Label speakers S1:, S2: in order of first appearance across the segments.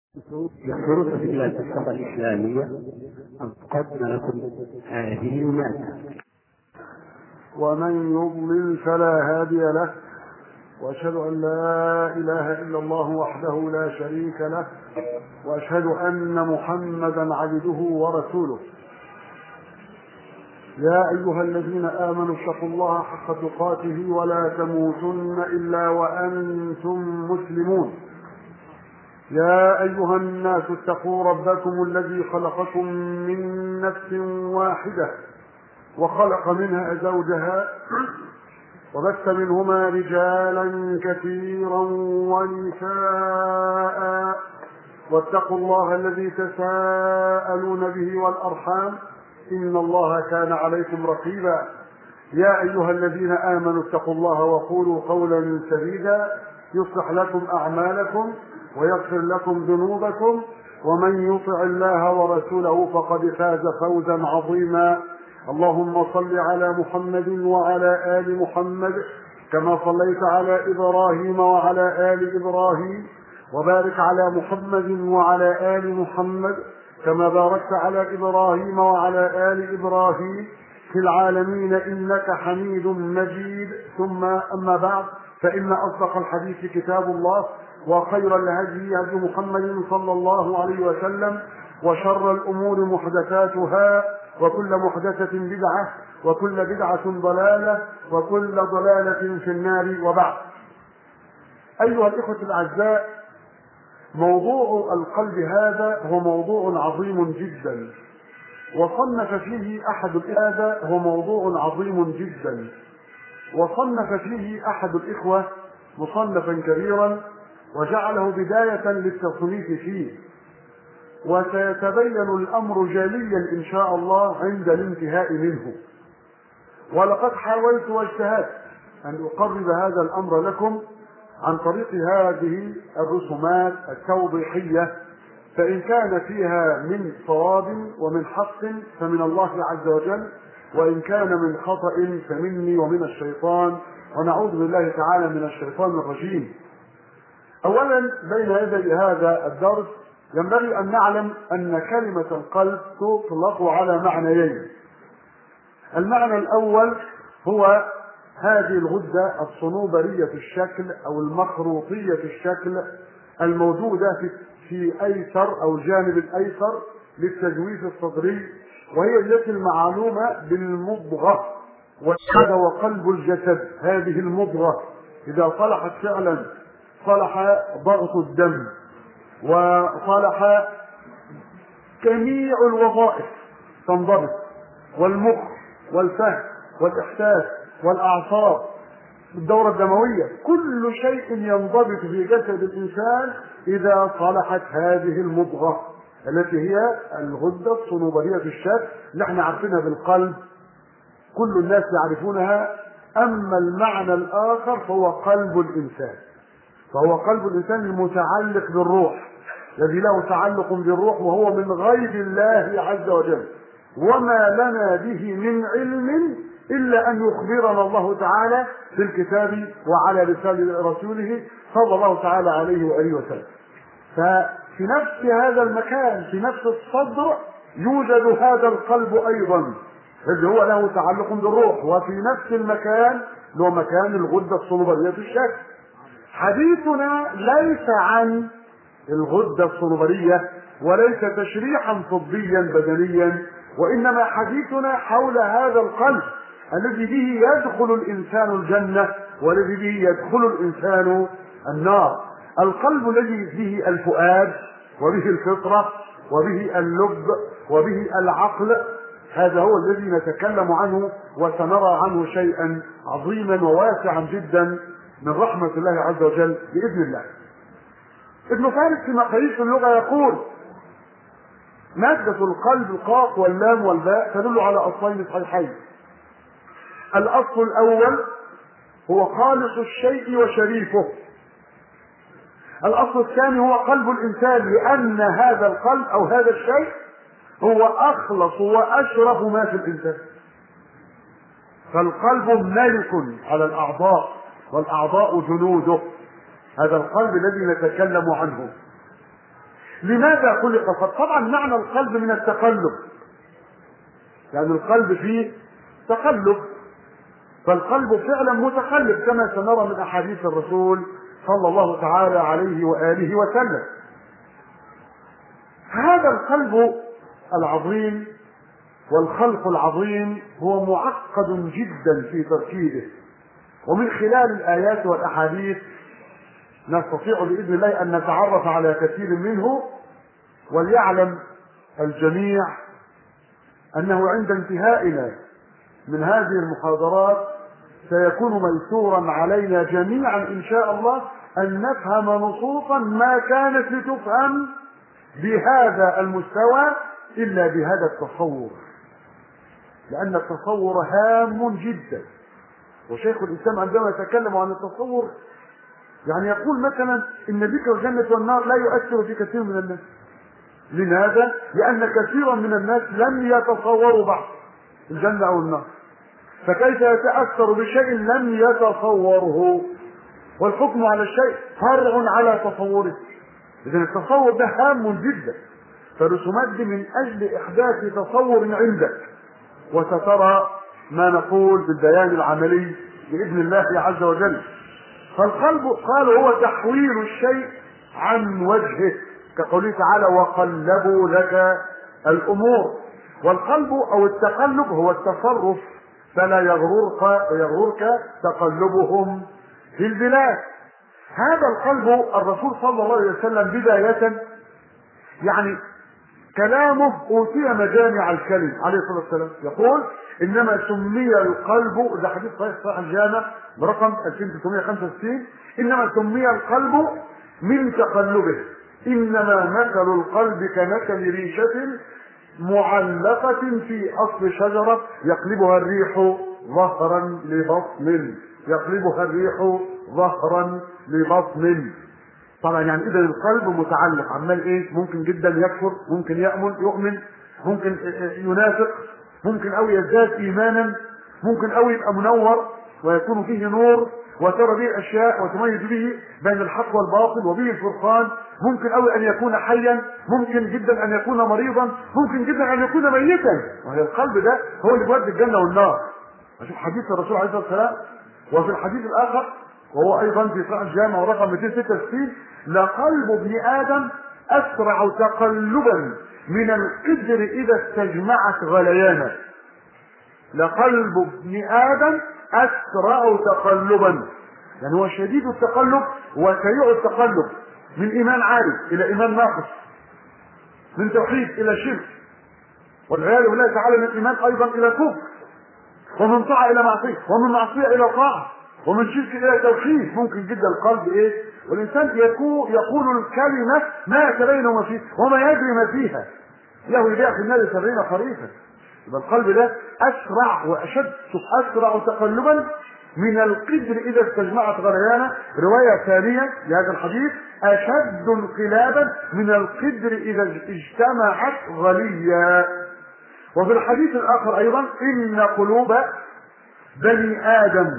S1: يشترط في الفلسفة الإسلامية أن تقدم لكم هذه المادة
S2: ومن يضلل فلا هادي له واشهد ان لا اله الا الله وحده لا شريك له واشهد ان محمدا عبده ورسوله يا ايها الذين امنوا اتقوا الله حق تقاته ولا تموتن الا وانتم مسلمون يا ايها الناس اتقوا ربكم الذي خلقكم من نفس واحده وخلق منها زوجها وبث منهما رجالا كثيرا ونساء واتقوا الله الذي تساءلون به والارحام ان الله كان عليكم رقيبا يا ايها الذين امنوا اتقوا الله وقولوا قولا سديدا يصلح لكم اعمالكم ويغفر لكم ذنوبكم ومن يطع الله ورسوله فقد فاز فوزا عظيما اللهم صل على محمد وعلى ال محمد كما صليت على ابراهيم وعلى ال ابراهيم وبارك على محمد وعلى ال محمد كما باركت على ابراهيم وعلى ال ابراهيم في العالمين انك حميد مجيد ثم اما بعد فان اصدق الحديث كتاب الله وخير الهدي هدي محمد صلى الله عليه وسلم وشر الامور محدثاتها وكل محدثة بدعة وكل بدعة ضلالة وكل ضلالة في النار وبعد أيها الإخوة الأعزاء موضوع القلب هذا هو موضوع عظيم جدا وصنف فيه أحد هذا هو موضوع عظيم جدا وصنف فيه أحد الإخوة مصنفا كبيرا وجعله بداية للتصنيف فيه وسيتبين الامر جليا ان شاء الله عند الانتهاء منه ولقد حاولت واجتهدت ان اقرب هذا الامر لكم عن طريق هذه الرسومات التوضيحيه فان كان فيها من صواب ومن حق فمن الله عز وجل وان كان من خطا فمني ومن الشيطان ونعوذ بالله تعالى من الشيطان الرجيم اولا بين يدي هذا الدرس ينبغي أن نعلم أن كلمة القلب تطلق على معنيين المعنى الأول هو هذه الغدة الصنوبرية الشكل أو المخروطية الشكل الموجودة في في أيسر أو الجانب الأيسر للتجويف الصدري وهي التي المعلومة بالمضغة وهذا هو قلب الجسد هذه المضغة إذا صلحت فعلا صلح ضغط الدم وصلح جميع الوظائف تنضبط والمخ والفهم والإحساس والأعصاب الدورة الدموية كل شيء ينضبط في جسد الإنسان إذا صلحت هذه المضغة التي هي الغدة الصنوبرية في الشك اللي احنا عارفينها بالقلب كل الناس يعرفونها أما المعنى الآخر فهو قلب الإنسان فهو قلب الإنسان المتعلق بالروح الذي له تعلق بالروح وهو من غير الله عز وجل وما لنا به من علم إلا أن يخبرنا الله تعالى في الكتاب وعلى لسان رسوله صلى الله تعالى عليه وآله وسلم ففي نفس هذا المكان في نفس الصدر يوجد هذا القلب أيضا الذي هو له تعلق بالروح وفي نفس المكان اللي هو مكان الغدة الصنوبرية في الشكل حديثنا ليس عن الغدة الصنوبرية وليس تشريحا طبيا بدنيا وإنما حديثنا حول هذا القلب الذي به يدخل الإنسان الجنة والذي به يدخل الإنسان النار القلب الذي به الفؤاد وبه الفطرة وبه اللب وبه العقل هذا هو الذي نتكلم عنه وسنرى عنه شيئا عظيما وواسعا جدا من رحمة الله عز وجل بإذن الله ابن فارس في مقاييس اللغة يقول مادة القلب القاف واللام والباء تدل على أصلين صحيحين الأصل الأول هو خالص الشيء وشريفه الأصل الثاني هو قلب الإنسان لأن هذا القلب أو هذا الشيء هو أخلص وأشرف ما في الإنسان فالقلب ملك على الأعضاء والأعضاء جنوده هذا القلب الذي نتكلم عنه لماذا خلق القلب؟ طبعا معنى القلب من التقلب يعني القلب فيه تقلب فالقلب فعلا متقلب كما سنرى من احاديث الرسول صلى الله تعالى عليه واله وسلم هذا القلب العظيم والخلق العظيم هو معقد جدا في تركيبه ومن خلال الايات والاحاديث نستطيع باذن الله ان نتعرف على كثير منه وليعلم الجميع انه عند انتهائنا من هذه المحاضرات سيكون ميسورا علينا جميعا ان شاء الله ان نفهم نصوصا ما كانت لتفهم بهذا المستوى الا بهذا التصور لان التصور هام جدا وشيخ الاسلام عندما يتكلم عن التصور يعني يقول مثلا ان ذكر الجنه والنار لا يؤثر في كثير من الناس لماذا؟ لأن كثيرا من الناس لم يتصوروا بعد الجنة أو النار فكيف يتأثر بشيء لم يتصوره والحكم على الشيء فرع على تصوره إذا التصور ده هام جدا فالرسومات دي من أجل إحداث تصور عندك وسترى ما نقول بالبيان العملي بإذن الله عز وجل فالقلب قال هو تحويل الشيء عن وجهه كقوله تعالى وقلبوا لك الامور والقلب او التقلب هو التصرف فلا يغررك يغررك تقلبهم في البلاد هذا القلب الرسول صلى الله عليه وسلم بداية يعني كلامه أوتي مجامع الكلم عليه الصلاة والسلام يقول إنما سمي القلب ده حديث صحيح صحيح الجامع برقم 2365 إنما سمي القلب من تقلبه إنما مثل القلب كمثل ريشة معلقة في أصل شجرة يقلبها الريح ظهرا لبطن يقلبها الريح ظهرا لبطن طبعا يعني اذا القلب متعلق عمال ايه ممكن جدا يكفر ممكن يأمن يؤمن ممكن ينافق ممكن قوي يزداد ايمانا ممكن قوي يبقى منور ويكون فيه نور وترى به اشياء وتميز به بين الحق والباطل وبه الفرقان ممكن قوي ان يكون حيا ممكن جدا ان يكون مريضا ممكن جدا ان يكون ميتا وهي القلب ده هو اللي بيودي الجنه والنار اشوف حديث الرسول عليه الصلاه والسلام وفي الحديث الاخر وهو ايضا في صحيح الجامع رقم 266 لقلب ابن ادم اسرع تقلبا من القدر اذا استجمعت غليانا لقلب ابن ادم اسرع تقلبا يعني هو شديد التقلب وسريع التقلب من ايمان عالي الى ايمان ناقص من توحيد الى شرك والعياذ بالله تعالى من الايمان ايضا الى كفر ومن طاعه الى معصيه ومن معصيه الى طاعه ومن شرك الى توحيد ممكن جدا القلب ايه والانسان يكون يقول الكلمه ما يتبين ما فيه وما يدري ما فيها له يبيع في النار سبعين خريفا يبقى القلب ده اسرع واشد اسرع تقلبا من القدر اذا استجمعت غليانه روايه ثانيه لهذا الحديث اشد انقلابا من القدر اذا اجتمعت غليا وفي الحديث الاخر ايضا ان قلوب بني ادم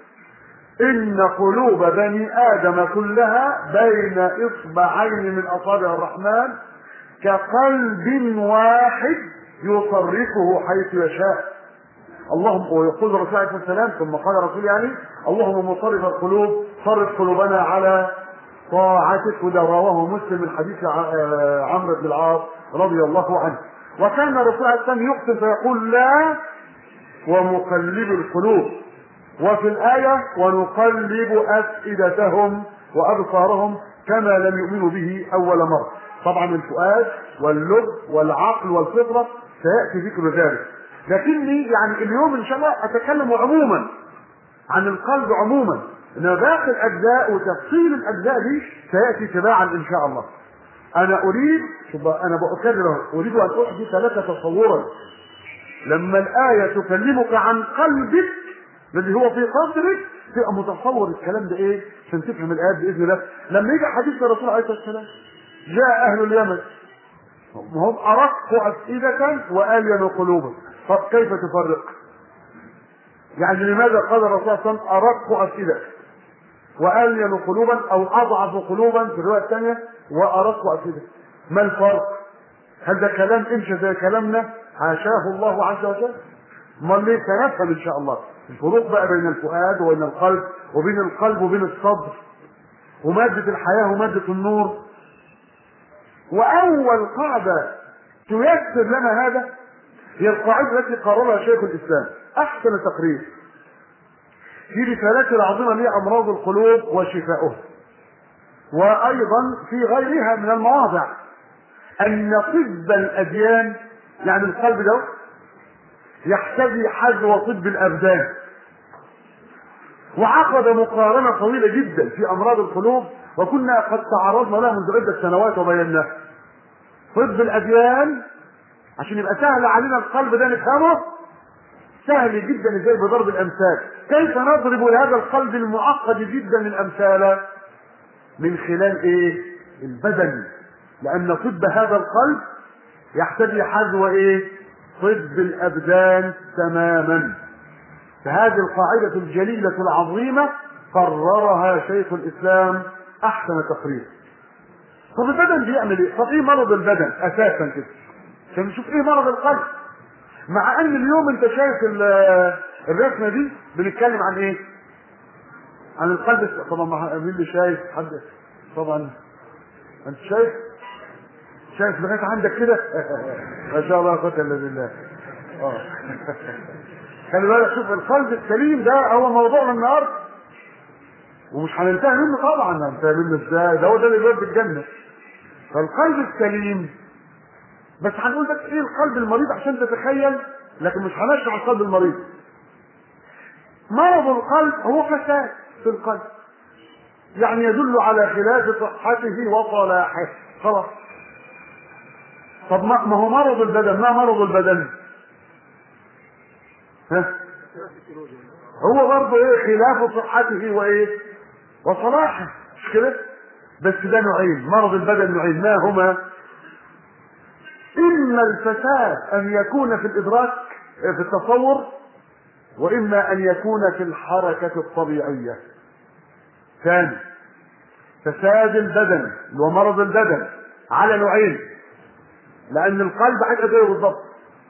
S2: ان قلوب بني ادم كلها بين اصبعين من اصابع الرحمن كقلب واحد يصرفه حيث يشاء اللهم ويقول الرسول عليه الصلاه والسلام ثم قال الرسول يعني اللهم مصرف القلوب صرف قلوبنا على طاعتك وده رواه مسلم من حديث عمرو بن العاص رضي الله عنه وكان الرسول عليه الصلاه والسلام يقسم فيقول لا ومقلب القلوب وفي الآية ونقلب أفئدتهم وأبصارهم كما لم يؤمنوا به أول مرة طبعا الفؤاد واللب والعقل والفطرة سيأتي ذكر ذلك لكني يعني اليوم إن شاء الله أتكلم عموما عن القلب عموما إن باقي الأجزاء وتفصيل الأجزاء دي سيأتي تباعا إن شاء الله أنا أريد شوف أنا بأكرر أريد أن أحدث لك تصورا لما الآية تكلمك عن قلبك الذي هو في صدرك تبقى متصور الكلام ده ايه عشان تفهم الايات باذن الله لما يجي حديث الرسول عليه الصلاه والسلام جاء اهل اليمن هم ارق افئده والين قلوبا طب كيف تفرق؟ يعني لماذا قال الرسول صلى الله عليه وسلم ارق افئده والين قلوبا او اضعف قلوبا في الروايه الثانيه وارق افئده ما الفرق هل ده كلام امشى زي كلامنا حاشاه الله عز وجل امال ليه سنفهم ان شاء الله الفروق بقى بين الفؤاد وبين القلب وبين القلب وبين الصدر ومادة الحياة ومادة النور وأول قاعدة تيسر لنا هذا هي القاعدة التي قررها شيخ الإسلام أحسن تقرير في رسالته العظيمة اللي هي أمراض القلوب وشفاؤها وأيضا في غيرها من المواضع أن طب الأديان يعني القلب ده يحتوي حذو طب الأبدان وعقد مقارنة طويلة جدا في أمراض القلوب وكنا قد تعرضنا لها منذ عدة سنوات وبيناها طب الأديان عشان يبقى سهل علينا القلب ده نفهمه سهل جدا ازاي بضرب الامثال كيف نضرب لهذا القلب المعقد جدا الامثال من خلال ايه البدن لان طب هذا القلب يحتاج حذو ايه طب الابدان تماما فهذه القاعدة الجليلة العظيمة قررها شيخ الاسلام احسن تقرير طب البدن بيعمل ايه؟ طب ايه مرض البدن اساسا كده عشان نشوف ايه مرض القلب مع ان اليوم انت شايف الرسمه دي بنتكلم عن ايه عن القلب طبعا مين اللي شايف حد طبعا انت شايف شايف لغايه عندك كده ما شاء الله قوه الا بالله اه خلي بالك شوف القلب السليم ده هو موضوعنا النهارده ومش هننتهي منه طبعا هننتهي منه ازاي ده هو ده اللي بيودي الجنه فالقلب السليم بس هنقول بس ايه القلب المريض عشان تتخيل لكن مش هنشرح القلب المريض مرض القلب هو فساد في القلب يعني يدل على خلاف صحته وصلاحه خلاص طب ما هو مرض البدن ما مرض البدن ها هو برضه ايه خلاف صحته وايه وصلاحه مش كده بس ده نوعين مرض البدن نوعين ما هما إما الفساد أن يكون في الإدراك في التصور وإما أن يكون في الحركة الطبيعية ثاني فساد البدن اللي هو مرض البدن على نوعين لأن القلب حاجة زيه بالضبط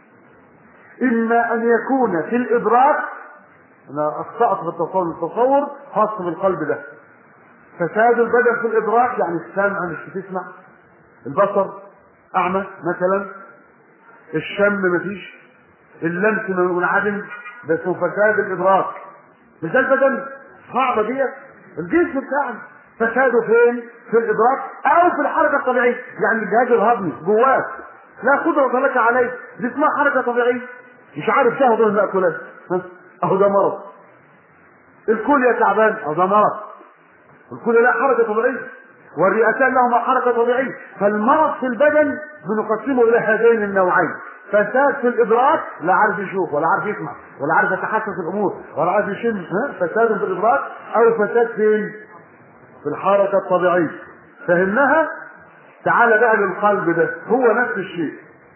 S2: إما أن يكون في الإدراك أنا أخطأت في التصور التصور خاص بالقلب ده فساد البدن في الإدراك يعني السمع مش بتسمع البصر اعمى مثلا الشم مفيش اللمس منعدم ده اسمه فساد الادراك مش ده البدن صعبه ديت الجسم بتاعنا فساده فين؟ في الادراك او في الحركه الطبيعيه يعني الجهاز الهضمي جواك لا قدره لك عليه دي اسمها حركه طبيعيه مش عارف تهضم المأكولات اهو ده مرض الكلية تعبان اهو ده مرض الكلية لا حركه طبيعيه والرئتان لهما حركة طبيعية فالمرض في البدن بنقسمه إلى هذين النوعين فساد في الإدراك لا عارف يشوف ولا عارف يسمع ولا عارف يتحكم في الأمور ولا عارف يشم فساد في الإدراك أو فساد فين؟ في الحركة الطبيعية فهمناها؟ تعال بقى للقلب ده هو نفس الشيء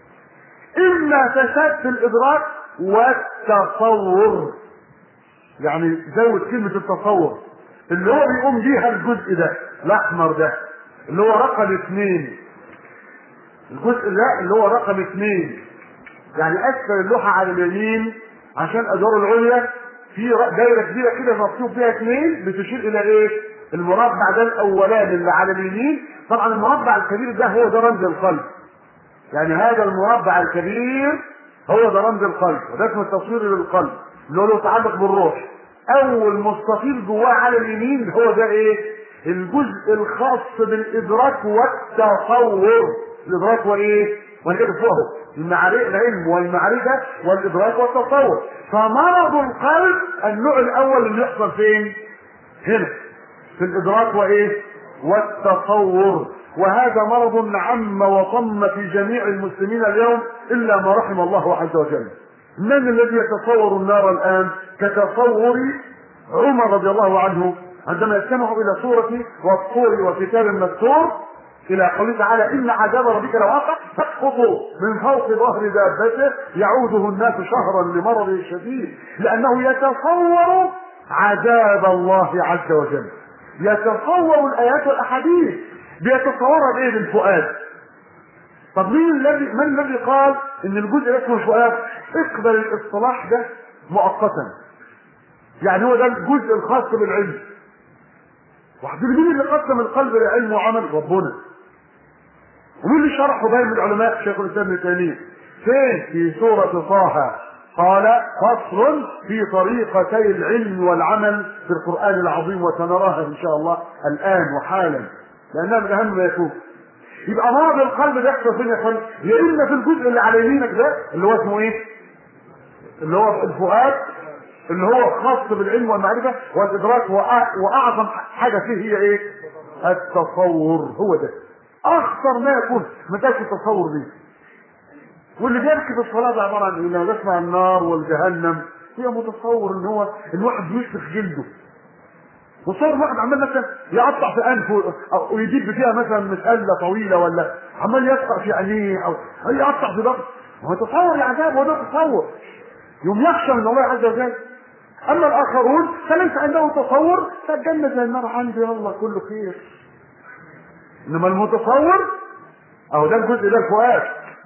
S2: إما فساد في الإدراك والتصور يعني زود كلمة التصور اللي هو بيقوم بيها الجزء ده الاحمر ده اللي هو رقم اثنين الجزء ده اللي هو رقم اثنين يعني اسفل اللوحه على اليمين عشان ادوار العليا في دايره كبيره كده مكتوب فيها اثنين بتشير الى ايه؟ المربع ده الاولاني اللي على اليمين طبعا المربع الكبير ده هو ده رمز القلب يعني هذا المربع الكبير هو ده رمز القلب وده اسمه التصوير للقلب اللي هو له تعلق بالروح اول مستطيل جواه على اليمين هو ده ايه الجزء الخاص بالادراك والتصور الادراك وايه والكده فوقه المعرفة العلم والمعرفة والإدراك والتصور فمرض القلب النوع الأول اللي يحصل فين؟ هنا في الإدراك وإيه؟ والتصور وهذا مرض عم وطم في جميع المسلمين اليوم إلا ما رحم الله عز وجل من الذي يتصور النار الآن كتصور عمر رضي الله عنه عندما يستمع إلى سورة والطور وكتاب مستور إلى قوله تعالى إن عذاب ربك لواقع تسقط من فوق ظهر دابته يعوده الناس شهرا لمرضه الشديد لأنه يتصور عذاب الله عز وجل يتصور الآيات والأحاديث بيتصورها بإيه بالفؤاد طب مين الذي من الذي قال ان الجزء ده اسمه الفؤاد اقبل الاصطلاح ده مؤقتا يعني هو ده الجزء الخاص بالعلم وحدين مين اللي قسم القلب لعلم وعمل ربنا ومين اللي شرحه باين من العلماء شيخ الاسلام ابن تيميه فين في سوره طه قال فصل في طريقتي العلم والعمل في القران العظيم وسنراها ان شاء الله الان وحالا لانها من اهم ما يكون يبقى مرض القلب ده يحصل فين يا اخوان؟ يا اما في الجزء اللي على يمينك ده اللي هو اسمه ايه؟ اللي هو الفؤاد اللي هو خاص بالعلم والمعرفه والادراك وأع- واعظم حاجه فيه هي ايه؟ التصور هو ده اخطر ما يكون مساله التصور دي واللي بيركب الصلاه ده عباره عن ايه؟ لما يسمع النار والجهنم هي متصور ان هو الواحد بيشفخ جلده وصور واحد عمال مثلا يقطع في انفه او يجيب فيها مثلا مسألة طويلة ولا عمال يقطع في عينيه او أو يقطع في ضغط هو تصور العذاب وده تصور يوم يخشى من الله عز وجل اما الاخرون فليس عندهم تصور فالجنة زي النار عندي والله كله خير انما المتصور اهو ده الجزء ده الفؤاد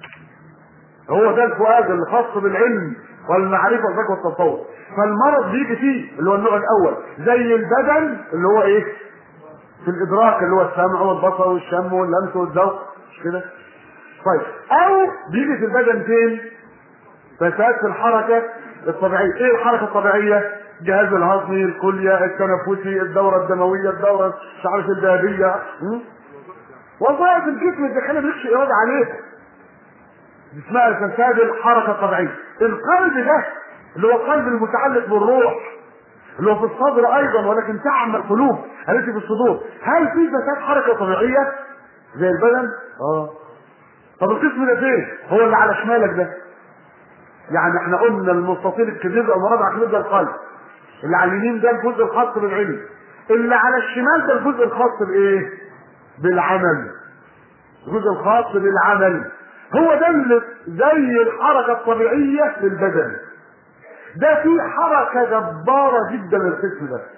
S2: هو ده الفؤاد اللي خاص بالعلم والمعرفه والذكاء والتصور فالمرض بيجي فيه اللي هو النوع الاول زي البدن اللي هو ايه في الادراك اللي هو السمع والبصر والشم واللمس والذوق مش كده طيب او بيجي في البدن فين فساد في الحركه الطبيعيه ايه الحركه الطبيعيه الجهاز الهضمي الكليه التنفسي الدوره الدمويه الدوره مش عارف الذهبيه م? وظائف الجسم الداخلي مالكش اراده عليها اسمها فساد الحركه الطبيعيه القلب ده اللي هو القلب المتعلق بالروح اللي هو في الصدر ايضا ولكن تعمل قلوب التي في الصدور هل في فساد حركه طبيعيه زي البدن اه طب القسم ده فين هو اللي على شمالك ده يعني احنا قلنا المستطيل الكبير او مربع الكبير ده القلب اللي على اليمين ده الجزء الخاص بالعلم اللي على الشمال ده الجزء الخاص بايه بالعمل الجزء الخاص بالعمل هو ده اللي زي الحركه الطبيعيه في البدن ده في حركه جباره جدا القسم ده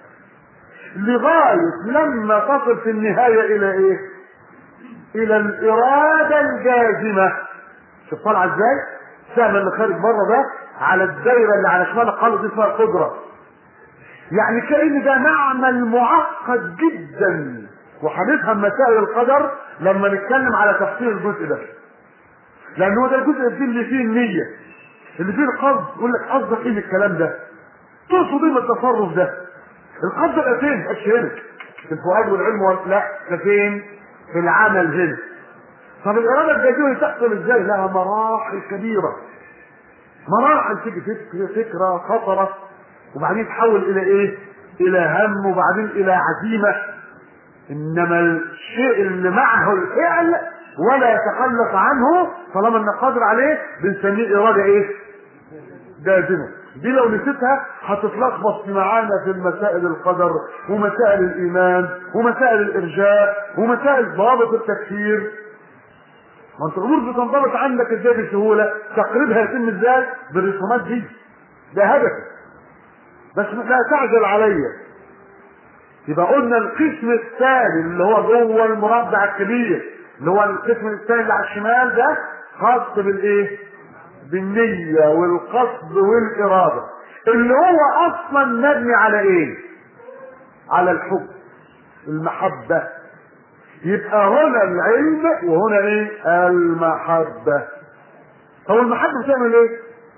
S2: لغايه لما تصل في النهايه الى ايه الى الاراده الجازمه شوف طالعه ازاي السهم اللي خارج بره ده على الدايره اللي على شمال القلب دي اسمها القدره يعني كأن ده معمل معقد جدا وهنفهم مسائل القدر لما نتكلم على تفسير الجزء ده لان هو ده الجزء اللي فيه النية اللي فيه القصد يقول لك قصدك ايه من الكلام ده تقصد ايه من التصرف ده القصد ده فين مش هنا في الفؤاد والعلم وال... لا ده فين في العمل هنا طب الاراده الجاذبه تحصل ازاي لها مراحل كبيره مراحل تيجي فكره فكره خطره وبعدين تحول الى ايه الى هم وبعدين الى عزيمه انما الشيء اللي معه الفعل ولا يتخلف عنه طالما انك قادر عليه بنسميه اراده ايه جازمه دي لو نسيتها هتتلخبط معانا في مسائل القدر ومسائل الايمان ومسائل الارجاء ومسائل ضابط التكفير ما انت الامور بتنضبط عندك ازاي بسهوله تقريبها يتم ازاي بالرسومات دي ده هدفك بس لا تعجل عليا يبقى قلنا القسم الثاني اللي هو جوه المربع الكبير اللي هو القسم الثاني اللي على الشمال ده خاص بالايه؟ بالنية والقصد والإرادة اللي هو أصلا مبني على إيه؟ على الحب المحبة يبقى هنا العلم وهنا إيه؟ المحبة هو المحبة بتعمل إيه؟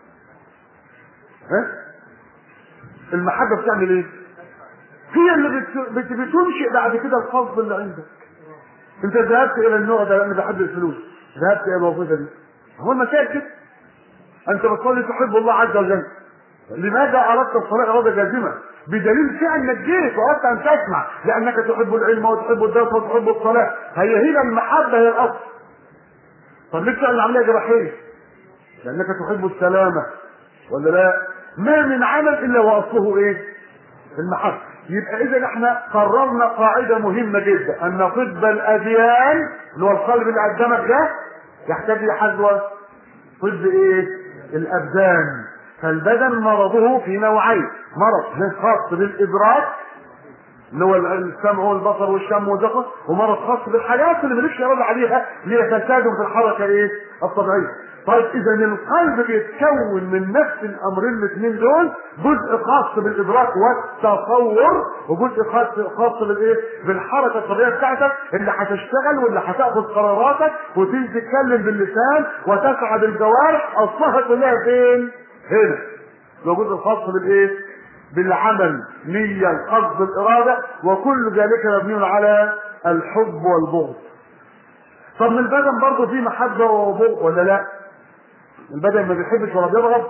S2: ها؟ المحبة بتعمل إيه؟ هي اللي بت- بت- بتنشئ بعد كده القصد اللي عندك انت ذهبت الى النوع ده لان بحب الفلوس ذهبت الى الوظيفه دي هو المسائل كده انت بتصلي تحب الله عز وجل لماذا اردت الصلاه اراده جازمه بدليل فعل انك جيت واردت ان تسمع لانك تحب العلم وتحب الدرس وتحب الصلاه هي هنا المحبه هي الاصل طب ليه بتعمل عمليه جراحيه لانك تحب السلامه ولا لا ما من عمل الا واصله ايه المحبه يبقى اذا احنا قررنا قاعده مهمه جدا ان طب الاديان اللي هو القلب اللي قدامك ده يحتاج لحذوه طب ايه الابدان فالبدن مرضه في نوعين مرض خاص بالادراك اللي هو السمع والبصر والشم والذكر ومرض خاص بالحاجات اللي مالكش اراده عليها اللي هي تساهم في الحركه ايه الطبيعيه طيب اذا القلب بيتكون من نفس الامرين الاثنين دول جزء خاص بالادراك والتصور وجزء خاص خاص بالايه بالحركه الطبيعيه بتاعتك اللي هتشتغل واللي هتاخذ قراراتك وتيجي تتكلم باللسان وتسعى بالجوارح اصلها كلها فين هنا ده جزء خاص بالايه بالعمل نية القصد الإرادة وكل ذلك مبني على الحب والبغض طب من البدن برضه في محبة وبغض ولا لا؟ البدن ما بيحبش ولا بيرغب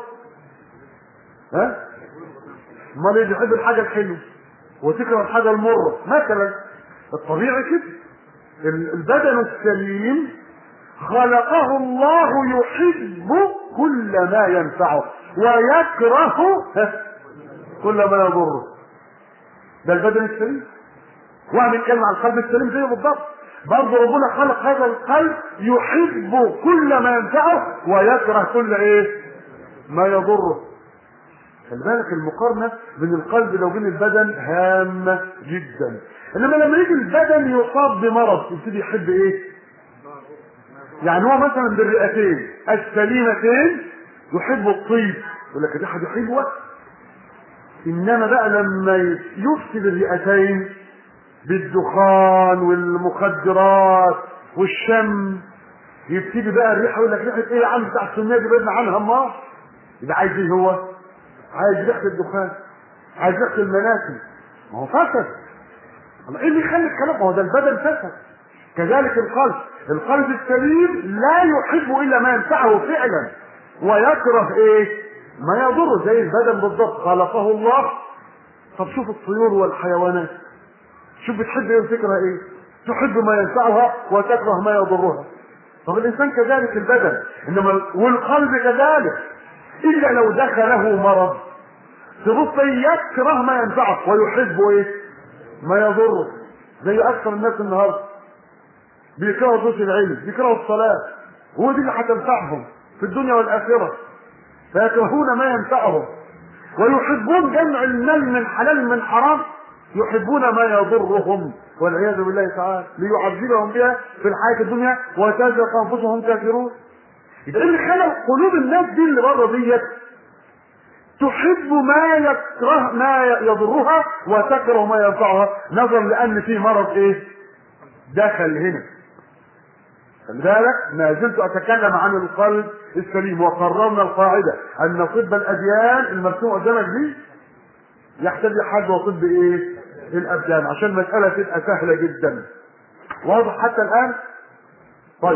S2: ها؟ امال اللي بيحب الحاجة الحلوة وتكره الحاجة المرة مثلا الطبيعي كده البدن السليم خلقه الله يحب كل ما ينفعه ويكره كل ما يضره ده البدن السليم واحد يتكلم عن القلب السليم زيه بالضبط برضه ربنا خلق هذا القلب يحب كل ما ينفعه ويكره كل ايه ما يضره خلي بالك المقارنه بين القلب لو بين البدن هامه جدا انما لما يجي البدن يصاب بمرض يبتدي يحب ايه يعني هو مثلا بالرئتين السليمتين يحب الطيب يقول لك دي حاجه حلوه انما بقى لما يفسد الرئتين بالدخان والمخدرات والشم يبتدي بقى الريحه يقول لك ريحه ايه يا عم بتاع السنيه دي بعدنا عنها ما يبقى عايز ايه هو؟ عايز ريحه الدخان عايز ريحه المناسل ما هو فسد الله ايه اللي يخلي الكلام ما هو ده البدن فسد كذلك القلب القلب السليم لا يحب الا ما ينفعه فعلا ويكره ايه ما يضره زي البدن بالضبط خلقه الله طب شوف الطيور والحيوانات شوف بتحب ايه وتكره ايه تحب ما ينفعها وتكره ما يضرها طب الانسان كذلك البدن انما والقلب كذلك الا لو دخله مرض تبص يكره ما ينفعه ويحب ايه ما يضره زي اكثر الناس النهارده بيكرهوا دروس العلم بيكرهوا الصلاه هو دي اللي هتنفعهم في الدنيا والاخره فيكرهون ما ينفعهم ويحبون جمع المال من حلال من حرام يحبون ما يضرهم والعياذ بالله تعالى ليعذبهم بها في الحياه الدنيا وتزهق انفسهم كافرون يبقى اللي خلق قلوب الناس دي اللي بره ديت تحب ما يكره ما يضرها وتكره ما ينفعها نظرا لان في مرض ايه دخل هنا خلي بالك ما زلت اتكلم عن القلب السليم وقررنا القاعده ان طب الاديان المرسوم قدامك دي يحتاج حد وطب ايه؟ الابدان عشان المساله تبقى سهله جدا واضح حتى الان؟ طيب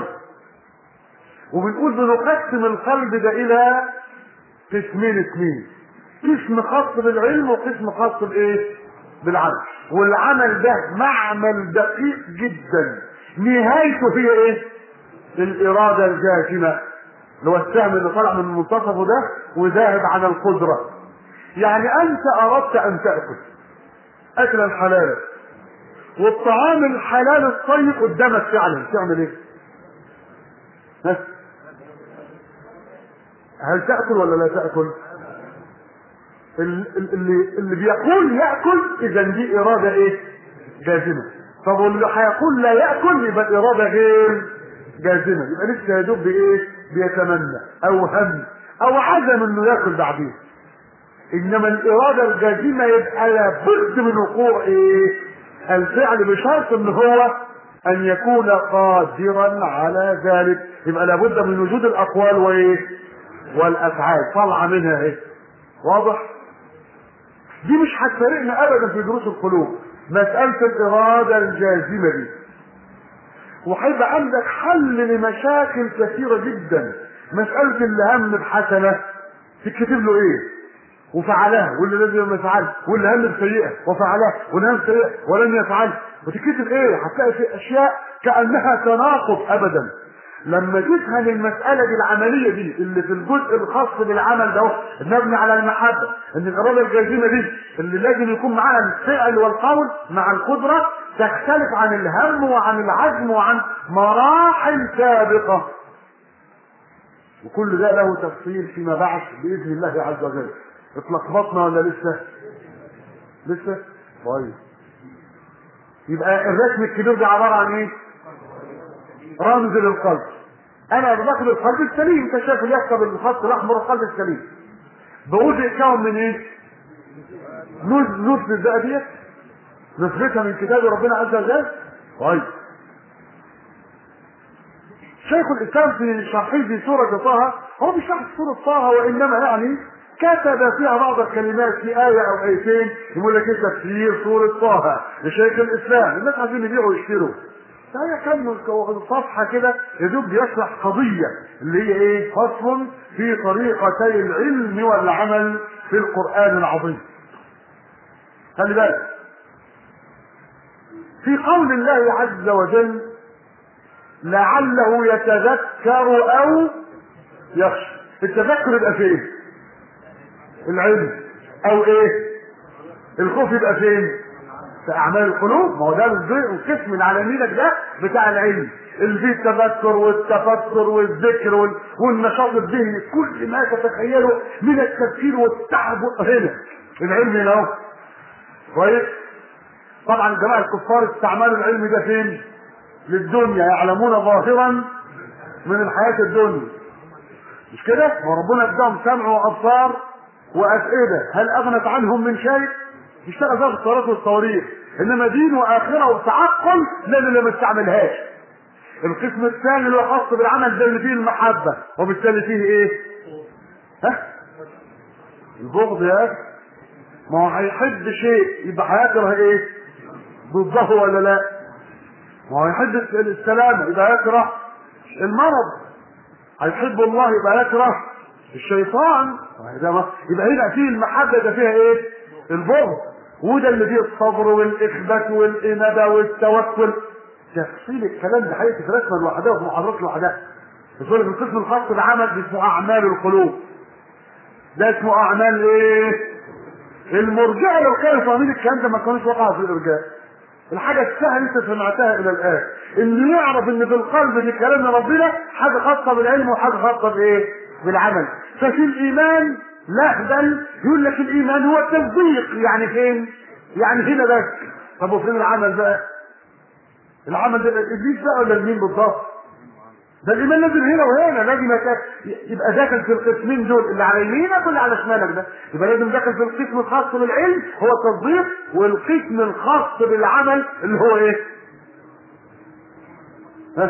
S2: وبنقول بنقسم القلب ده الى قسمين اثنين قسم خاص بالعلم وقسم خاص بايه؟ بالعمل والعمل ده معمل دقيق جدا نهايته هي ايه؟ الاراده الجازمه اللي هو السهم اللي طالع من منتصفه ده وذاهب عن القدره يعني انت اردت ان تاكل اكلا حلالا والطعام الحلال الطيب قدامك فعلا تعمل ايه؟ ها؟ هل تاكل ولا لا تاكل؟ اللي اللي بيقول ياكل اذا دي اراده ايه؟ جازمه طب واللي هيقول لا ياكل يبقى الاراده غير جازمه يبقى لسه يا دوب بايه؟ بيتمنى او هم او عزم انه ياكل بعدين انما الاراده الجازمه يبقى لابد من وقوع ايه؟ الفعل بشرط ان هو ان يكون قادرا على ذلك يبقى لابد من وجود الاقوال وايه؟ والافعال طالعه منها ايه؟ واضح؟ دي مش هتفارقنا ابدا في دروس القلوب مساله الاراده الجازمه دي وهيبقى عندك حل لمشاكل كثيره جدا مساله اللي هم بحسنه تكتب له ايه وفعلها واللي لازم يفعل واللي هم بسيئه وفعلها واللي هم بسيئه ولم يفعل وتكتب ايه هتلاقي في اشياء كانها تناقض ابدا لما تفهم المسألة دي العملية دي اللي في الجزء الخاص بالعمل ده المبني على المحبة ان الإرادة الجازمة دي اللي لازم يكون معاها الفعل والقول مع القدرة تختلف عن الهم وعن العزم وعن مراحل سابقة وكل ده له تفصيل فيما بعد بإذن الله عز وجل اتلخبطنا ولا لسه؟ لسه؟ طيب يبقى الرسم الكبير ده عباره عن ايه رمز للقلب انا باخد القلب السليم انت شايف اليافطه بالخط الاحمر القلب السليم بقول يتكون من ايه نوز نوز الزقه ديت نثبتها من كتاب ربنا عز وجل طيب شيخ الاسلام في شرحه في سوره طه هو مش شرح سوره طه وانما يعني كتب فيها بعض الكلمات في آية أو آيتين يقول لك إيه تفسير سورة طه لشيخ الإسلام الناس عايزين يبيعوا ويشتروا فهي كان صفحة كده يدوب بيشرح قضية اللي هي إيه فصل في طريقتي العلم والعمل في القرآن العظيم خلي بالك في قول الله عز وجل لعله يتذكر او يخشى التذكر يبقى فين العلم او ايه الخوف يبقى فين في اعمال القلوب ما هو ده القسم اللي على يمينك ده بتاع العلم اللي فيه التذكر والتفكر والذكر وال... والنشاط الذهني كل ما تتخيله من التفكير والتعب هنا العلم هنا اهو كويس طبعا الجماعه الكفار استعملوا العلم ده فين للدنيا يعلمون ظاهرا من الحياه الدنيا مش كده وربنا اداهم سمع وابصار وافئده هل اغنت عنهم من شيء يشتغل فيها الصلاه والصواريخ انما دين واخره وتعقل لا لا ما استعملهاش القسم الثاني اللي هو خاص بالعمل ده اللي فيه المحبه وبالتالي فيه ايه ها البغض يا اخي ما هو هيحب شيء يبقى هيكره ايه ضده ولا لا ما هو يحب السلام يبقى يكره المرض هيحب الله يبقى يكره الشيطان يبقى هنا فيه المحبة ده فيها ايه البغض وده اللي فيه الصبر والإخبات والإنابة والتوكل تفصيل الكلام ده حقيقة في رسمة لوحدها وفي محاضرات لوحدها يقول لك القسم الخاص بالعمل اسمه أعمال القلوب ده اسمه أعمال ايه المرجئة لو كانوا فاهمين الكلام ده ما كانوش وقعوا في الإرجاء الحاجة السهلة انت سمعتها الى الان اللي يعرف ان في القلب دي كلام ربنا حاجة خاصة بالعلم وحاجة خاصة بايه بالعمل ففي الايمان لا بل يقول لك الايمان هو التصديق يعني فين يعني هنا بس طب وفين العمل بقى العمل ده ابليس بقى ولا مين بالضبط ده الايمان لازم هنا وهنا لازم يبقى داخل في القسمين دول اللي على يمينك واللي على شمالك ده يبقى لازم داخل في القسم الخاص بالعلم هو التصديق والقسم الخاص بالعمل اللي هو ايه ها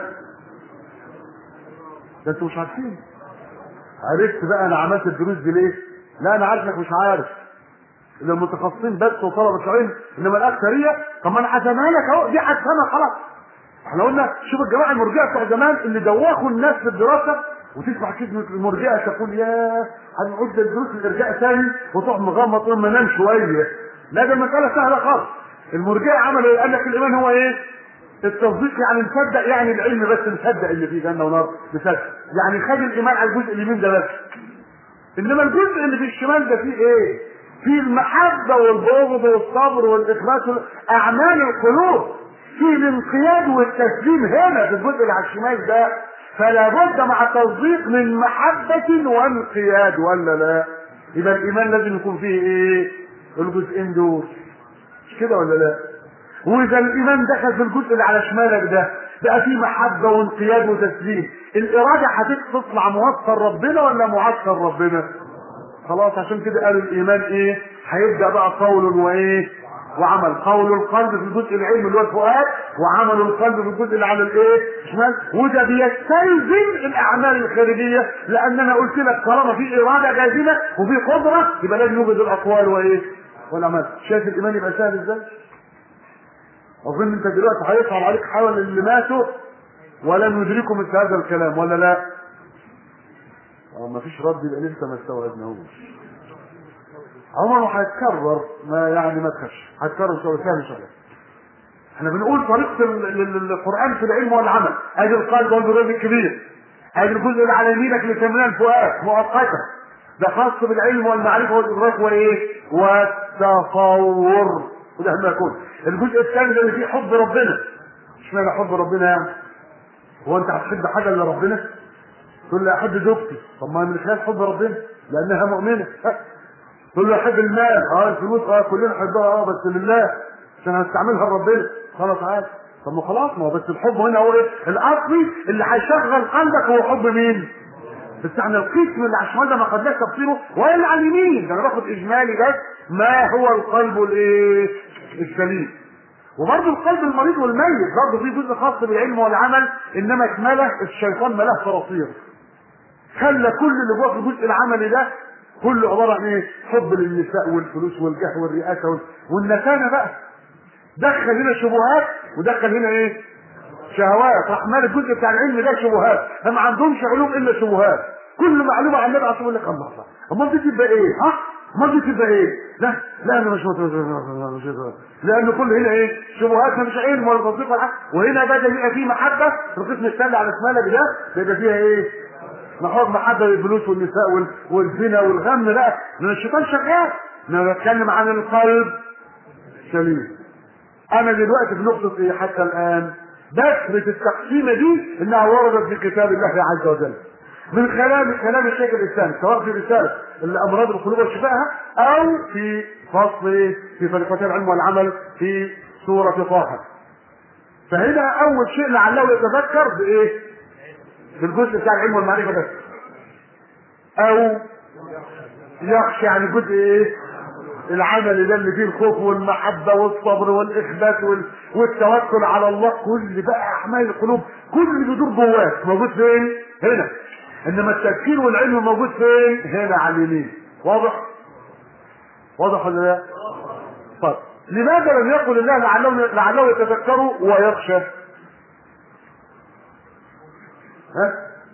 S2: ده انتوا مش عارفين عرفت بقى انا عملت الدروس دي ليه لا انا عارفك مش عارف اللي المتخصصين بس وطلبة العلم انما الاكثريه طب ما انا حسمها لك اهو دي حسمها خلاص احنا قلنا شوف الجماعه المرجئه بتوع زمان اللي دوخوا الناس في الدراسه وتسمع كلمه المرجئه تقول يا هنعد الدروس الارجاء ثاني وتروح مغمض تقول ما نام شويه لا ده المساله سهله خالص المرجئه عملوا ايه؟ قال لك الايمان هو ايه؟ التصديق يعني نصدق يعني العلم بس نصدق اللي فيه جنه ونار نصدق يعني خد الايمان على الجزء اليمين ده بس انما الجزء اللي في الشمال ده فيه ايه؟ فيه المحبه والبغض والصبر والاخلاص اعمال القلوب في الانقياد والتسليم هنا في الجزء اللي على الشمال ده فلا بد مع التصديق من محبة وانقياد ولا لا يبقى الإيمان لازم يكون فيه إيه الجزئين دول مش كده ولا لا وإذا الإيمان دخل في الجزء اللي على شمالك ده بقى فيه محبة وانقياد وتسليم الإرادة هتطلع موصل ربنا ولا معسكر ربنا خلاص عشان كده قالوا الإيمان إيه هيبدأ بقى قول وإيه وعمل قول القلب في الجزء العلمي اللي هو الفؤاد وعمل القلب في الجزء اللي على الايه شمال وده بيستلزم الاعمال الخارجيه لان انا قلت لك طالما في اراده جازمه وفي قدره يبقى لازم يوجد الاقوال وايه والاعمال شايف الايمان يبقى سهل ازاي اظن انت دلوقتي هيصعب عليك حول اللي ماتوا ولم يدركوا مثل هذا الكلام ولا لا اه مفيش رد يبقى لسه ما استوعبناهوش عمره هيتكرر ما يعني ما تخافش هيتكرر ان شاء الله سهل ان شاء الله احنا بنقول طريقه القران في العلم والعمل ادي القلب والبرود الكبير ادي الجزء اللي على يمينك اللي تملاه الفؤاد مؤقتا ده خاص بالعلم والمعرفه والادراك وايه والتصور وده ما يكون الجزء الثاني ده اللي فيه حب ربنا اشمعنى حب ربنا يعني هو انت هتحب حاجه الا ربنا تقول لي احب زوجتي طب ما من خلال حب ربنا لانها مؤمنه تقول له احب المال اه الفلوس اه كلنا نحبها اه بس لله عشان هستعملها لربنا خلاص عادي طب ما خلاص ما هو بس الحب هنا هو ايه الاصلي اللي هيشغل قلبك هو حب مين بس احنا القسم اللي على الشمال ده ما خدناش تفصيله ولا على اليمين ده انا باخد اجمالي بس ما هو القلب الايه السليم وبرضه القلب المريض والميت برضه في جزء خاص بالعلم والعمل انما اكمله الشيطان ملاه فرصير خلى كل اللي جوه في الجزء العملي ده كله عباره عن ايه؟ حب للنساء والفلوس والجاه والرئاسه وال... والنتانه بقى دخل هنا شبهات ودخل هنا ايه؟ شهوات راح مال الجزء بتاع العلم ده شبهات ما عندهمش علوم الا شبهات كل معلومه عن النبي عشان يقول لك الله الله امال دي تبقى ايه؟ ها؟ امال دي تبقى ايه؟ لا لا انا مش مش لان كل هنا ايه؟ شبهات مش علم ولا تصديق ولا حاجه وهنا بدا يبقى فيه محبه في القسم الثاني على شمالك ده بيبقى فيها ايه؟ محور محبه للفلوس والنساء وال- والزنا والغم لا لان الشيطان شغال انا بتكلم عن القلب سليم انا دلوقتي في نقطه ايه حتى الان بثبت التقسيمه دي انها وردت في كتاب الله عز وجل من خلال كلام الشيخ الاسلام سواء في رساله الامراض القلوب وشفائها او في فصل إيه؟ في فريقتي العلم والعمل في سوره طه فهنا اول شيء لعله يتذكر بايه في الجزء بتاع العلم والمعرفه بس او يخشى عن الجزء ايه العمل ده اللي فيه الخوف والمحبه والصبر والاخبات وال... والتوكل على الله كل بقى اعمال القلوب كل اللي بيدور جواك موجود فين هنا انما التفكير والعلم موجود فين هنا على اليمين واضح واضح ولا لا طيب لماذا لم يقل الله لعلهم لعله يتذكروا ويخشى ها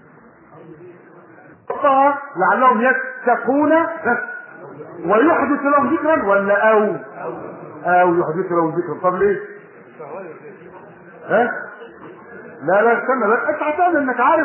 S2: طه لعلهم يتقون ها؟ ويحدث لهم ذكرا ولا او او يحدث لهم ذكرا طب ليه ها لا لا استنى لا انت هتعمل انك عارف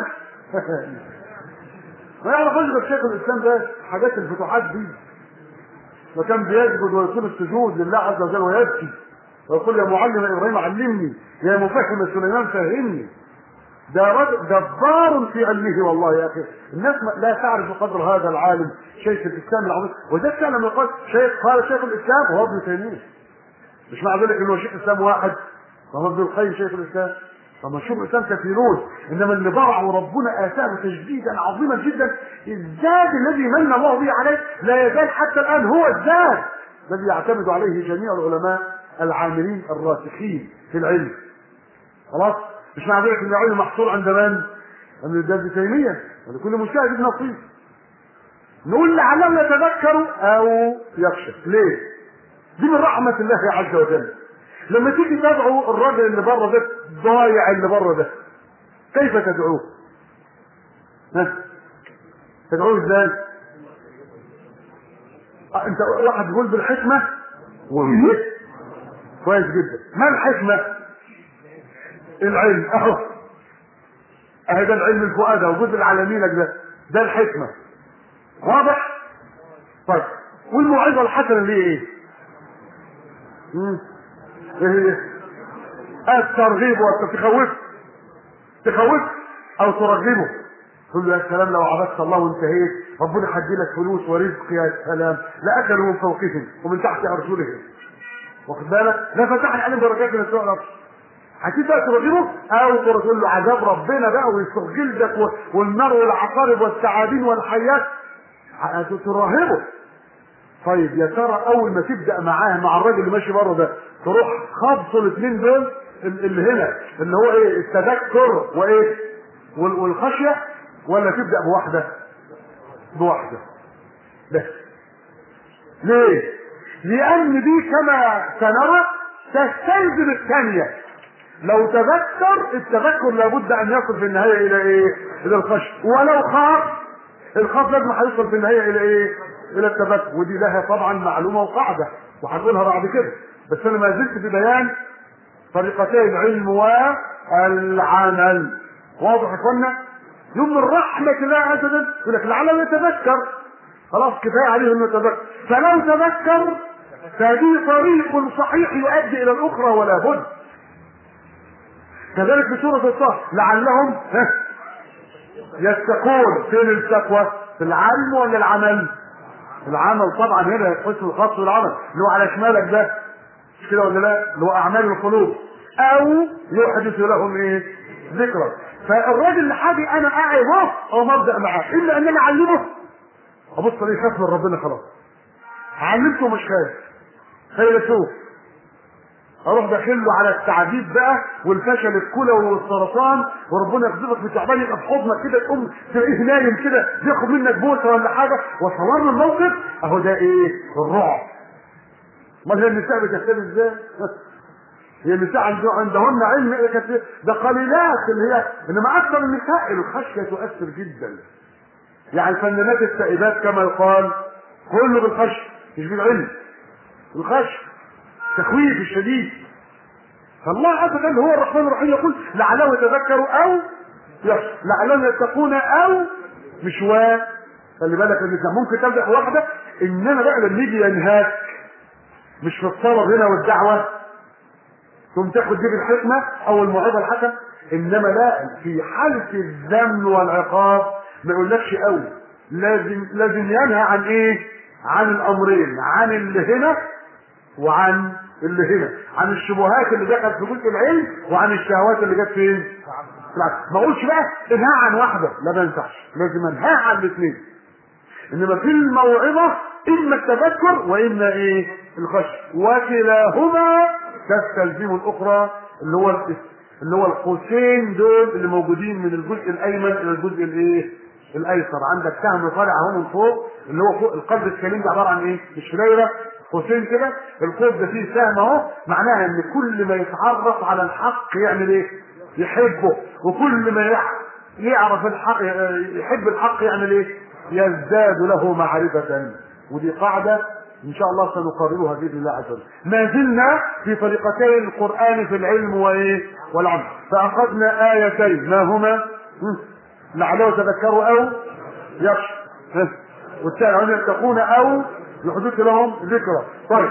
S2: ما يعرفوش غير شيخ الاسلام ده حاجات الفتوحات دي وكان بيسجد ويطيل السجود لله عز وجل ويبكي ويقول يا معلم ابراهيم علمني يا مفهم سليمان فهمني ده رجل جبار في علمه والله يا اخي الناس ما- لا تعرف قدر هذا العالم شيخ الاسلام العظيم وده كان لما يقال شيخ قال شيخ الاسلام هو ابن تيميه مش مع ذلك انه شيخ الاسلام واحد فهو ابن القيم شيخ الاسلام طب شيخ الاسلام كثيرون انما اللي برعوا ربنا اتاه تجديدا عظيما جدا الزاد الذي من الله به عليه لا يزال حتى الان هو الزاد الذي يعتمد عليه جميع العلماء العاملين الراسخين في العلم خلاص مش مع ذلك ان العلم محصور عند من؟ عند ده ابن تيميه ولكل مجتهد نصيب نقول لعلهم يتذكروا او يخشى ليه؟ دي من رحمه الله عز وجل لما تيجي تدعو الراجل اللي بره ده ضايع اللي بره ده كيف تدعوه؟ ها؟ تدعوه ازاي؟ آه، انت واحد يقول بالحكمه وإيه؟ كويس جدا ما الحكمه؟ العلم اهو اهي ده العلم الفؤاد اهو الجزء اللي على يمينك ده ده الحكمه واضح؟ طيب والموعظه الحسنه اللي هي ايه؟ مم. ايه هي؟ الترغيب والتخوف تخوف او ترغبه تقول له يا سلام لو عبدت الله وانتهيت ربنا هدي لك فلوس ورزق يا سلام لاكلوا من فوقهم ومن تحت ارجلهم واخد بالك لا فتحنا عليهم درجات من السوء الارض هتيجي بقى ترغبه او تقول له عذاب ربنا بقى ويسوق جلدك و- والنار والعقارب والثعابين والحيات ه- ترهبه طيب يا ترى اول ما تبدا معاه مع الراجل اللي ماشي بره ده تروح خبطه الاثنين دول ال- اللي هنا اللي هو ايه التذكر وايه وال- والخشيه ولا تبدا بواحده بواحده بس ليه لان دي كما سنرى تستلزم الثانيه لو تذكر التذكر لابد ان يصل في النهايه الى ايه الى الخشيه ولو خاف الخوف لازم هيوصل في النهايه الى ايه الى التذكر ودي لها طبعا معلومه وقاعده وهنقولها بعد كده بس انا ما زلت في بيان طريقتي العلم والعمل واضح يا اخوانا يوم من رحمة الله عز وجل يقول لك لعله يتذكر خلاص كفاية عليه انه يتذكر فلو تذكر فدي طريق صحيح يؤدي الى الاخرى ولا بد كذلك في سورة الطه لعلهم ها، يتقون فين التقوى في العلم ولا العمل العمل طبعا هنا قسم الخاص بالعمل اللي هو على شمالك ده مش كده ولا لا اللي هو اعمال القلوب او يحدث لهم ايه ذكرى فالراجل اللي حاجي انا قاعد اهو او مبدا معاه الا ان انا اعلمه ابص الاقيه خاف من ربنا خلاص علمته مش خايف فيلسوف اروح داخل له على التعذيب بقى والفشل الكلى والسرطان وربنا يخزفك في تعبان يبقى في حضنك كده تقوم تلاقيه نايم كده بياخد منك بوسه ولا حاجه واصور له الموقف اهو ده ايه؟ الرعب. امال هي النساء بتكتب ازاي؟ هي النساء عنده عندهن علم إيه كتير. ده قليلات اللي هي انما اكثر النساء الخشيه تؤثر جدا. يعني الفنانات السائبات كما يقال كله بالخشيه مش بالعلم. الخشيه التخويف الشديد فالله عز وجل هو الرحمن الرحيم يقول لعلهم يتذكروا او يخشى لعلهم يتقون او مش و خلي بالك ان ممكن تبدا واحده انما بقى لما يجي ينهاك مش في الطلب هنا والدعوه ثم تاخد دي بالحكمه او الموعظه الحسنه انما لا في حاله الذم والعقاب ما يقولكش قوي لازم لازم ينهى عن ايه؟ عن الامرين عن اللي هنا وعن اللي هنا عن الشبهات اللي دخلت في جزء العلم وعن الشهوات اللي جت فين ما اقولش بقى انهى عن واحده لا ما ينفعش لازم انهى عن الاثنين انما في الموعظه اما التذكر واما ايه الخشيه وكلاهما تستلزم الاخرى اللي هو اللي هو القوسين دول اللي موجودين من الجزء الايمن الى الجزء الايه الايسر عندك سهم طالع اهو من فوق اللي هو فوق القلب السليم ده عباره عن ايه مش دايره قوسين كده القوس ده فيه سهم اهو معناها ان كل ما يتعرف على الحق يعمل ايه يحبه وكل ما يعرف الحق يحب الحق يعمل ايه يزداد له معرفة ودي قاعدة ان شاء الله سنقررها باذن الله عز وجل ما زلنا في طريقتي القرآن في العلم وايه والعمل فاخذنا ايتين ما هما لعله تذكروا او يخشى والثاني ان يتقون او يحدث لهم ذكرى طيب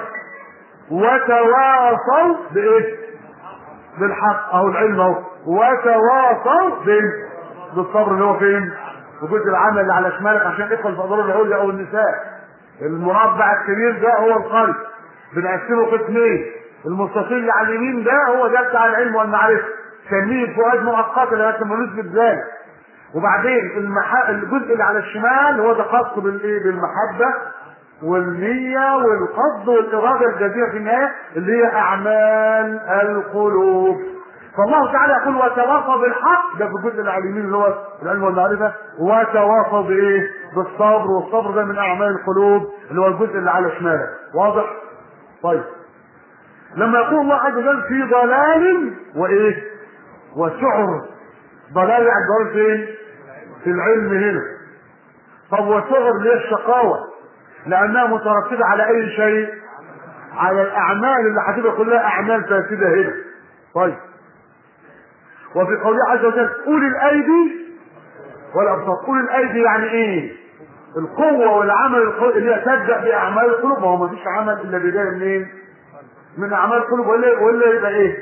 S2: وتواصوا بايه بالحق اهو العلم اهو وتواصوا بايه بالصبر اللي هو فين وجزء العمل اللي على شمالك عشان يدخل في اضرار العليا او النساء المربع الكبير ده هو القلب بنقسمه قسمين المستطيل اللي على اليمين ده هو ده بتاع العلم والمعرفه سميه فؤاد مؤقتا لغايه لما نثبت ذلك وبعدين المح... الجزء اللي على الشمال هو ده خاص بالايه بالمحبه والنية والقصد والإرادة الجديرة في النهاية اللي هي أعمال القلوب فالله تعالى يقول وتواصى بالحق ده في الجزء اللي على اليمين اللي هو العلم والمعرفة وتواصى بإيه؟ بالصبر والصبر ده من أعمال القلوب اللي هو الجزء اللي على شمالك واضح؟ طيب لما يقول الله عز وجل في ضلال وإيه؟ وسعر ضلال يعني ضلال فين؟ في العلم هنا طب وسعر اللي هي الشقاوة لانها مترتبه على اي شيء على الاعمال اللي هتبقى كلها اعمال فاسده هنا طيب وفي قوله عز وجل اولي الايدي والابصار اولي الايدي يعني ايه القوة والعمل القوي اللي هي تبدأ بأعمال القلوب ما هو ما فيش عمل إلا بداية منين؟ من أعمال القلوب ولا ولا يبقى إيه؟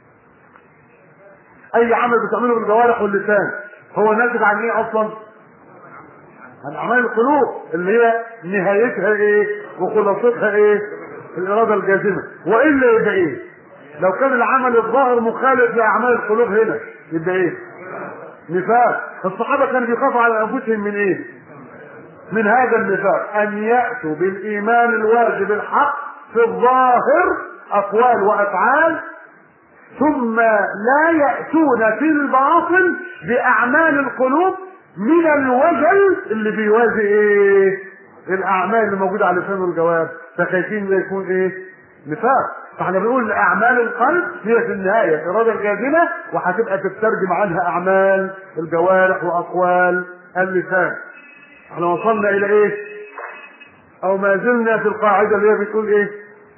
S2: أي عمل بتعمله بالجوارح واللسان هو ناتج عن إيه أصلا؟ عن اعمال القلوب اللي هي نهايتها ايه وخلاصتها ايه الاراده الجازمه والا يبقى ايه لو كان العمل الظاهر مخالف لاعمال القلوب هنا يبقى ايه نفاق الصحابه كانوا بيخافوا على انفسهم من ايه من هذا النفاق ان ياتوا بالايمان الواجب الحق في الظاهر اقوال وافعال ثم لا ياتون في الباطن باعمال القلوب من الوجل اللي بيوازي ايه الاعمال اللي موجوده على لسان الجواب فخايفين ده يكون ايه نفاق فاحنا بنقول اعمال القلب هي في النهايه الاراده الجازمه وهتبقى تترجم عنها اعمال الجوارح واقوال اللسان احنا وصلنا الى ايه او ما زلنا في القاعده اللي هي بتقول ايه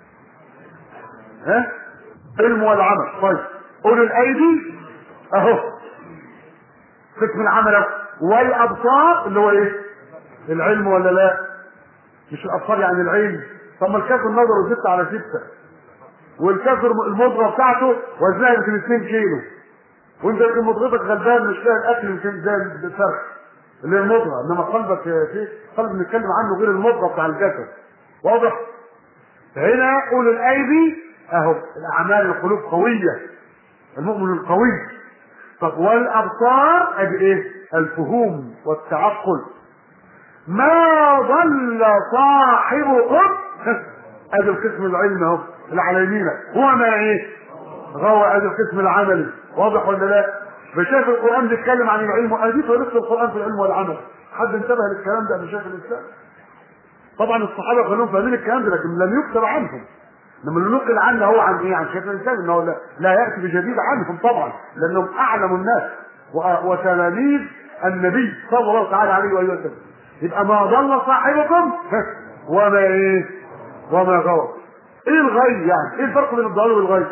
S2: ها علم والعمل طيب اولي الايدي اهو قسم العمل اهو والابصار اللي هو ايه العلم ولا لا مش الابصار يعني العلم طب ما الكاف النظر ستة على ستة والكاف المضغه بتاعته وزنها يمكن 2 كيلو وانت يمكن مضغتك غلبان مش لاقي الاكل يمكن زي الفرخ اللي هي المضغه انما قلبك في قلب بنتكلم عنه غير المضغه بتاع الجسد واضح هنا قول الايدي اهو الاعمال القلوب قويه المؤمن القوي طب والابصار ادي ايه الفهوم والتعقل ما ضل صاحبكم ادي القسم العلمي اهو اللي على يمينك هو ما ايه غوى ادي القسم العملي واضح ولا لا فشايف القران بيتكلم عن العلم وادي طريقه القران في العلم والعمل حد انتبه للكلام ده شايف الاسلام طبعا الصحابه كلهم فاهمين الكلام ده لكن لم يكتب عنهم لما اللي نقل عنه هو عن ايه عن شيخ الانسان انه لا, لا ياتي بجديد عنهم طبعا لانهم اعلم الناس و- وتلاميذ النبي صلى الله تعالى عليه واله وسلم يبقى ما ضل صاحبكم وما ايه وما غوى ايه الغي يعني ايه الفرق بين الضلال والغي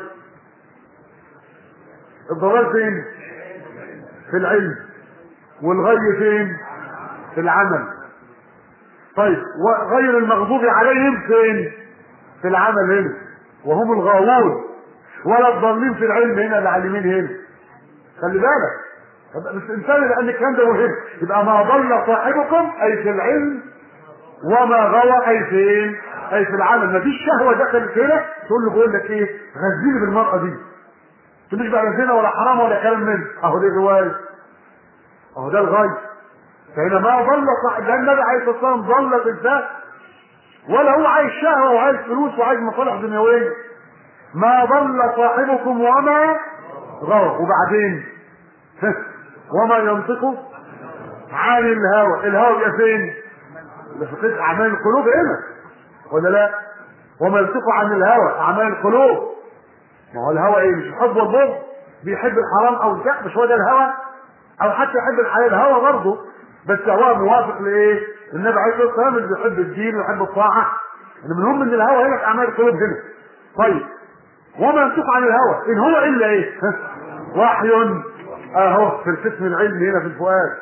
S2: الضلال فين في العلم والغي فين في العمل طيب وغير المغضوب عليهم فين في العمل هنا وهم الغاوون ولا الضالين في العلم هنا العالمين هنا خلي بالك طب مش انسان لان الكلام ده مهم يبقى ما ضل صاحبكم اي في العلم وما غوى اي فين اي في العمل مفيش شهوه دخلت هنا تقول له بقول لك ايه غذيني بالمراه دي مش بقى زنا ولا حرام ولا كلام من اهو دي روايه اهو ده الغي فهنا ما ضل صاحب ده النبي عليه الصلاه والسلام ضل بالذات ولا هو عايز شهوه وعايز فلوس وعايز مصالح دنيويه ما ضل صاحبكم وما غوى وبعدين وما ينطق عن الهوى الهوى بيبقى فين ده في قسم اعمال القلوب هنا ولا لا وما ينطق عن الهوى اعمال القلوب ما هو الهوى ايه مش الحب والبغض بيحب الحرام او الكح مش هو ده الهوى او حتى يحب الحلال الهوى برضه بس هو موافق لايه النبي عليه الصلاه والسلام اللي بيحب الدين ويحب الطاعه ان المهم ان الهوى هنا في اعمال القلوب هنا طيب وما ينطق عن الهوى ان هو الا ايه وحي اهو في القسم العلمي هنا في الفؤاد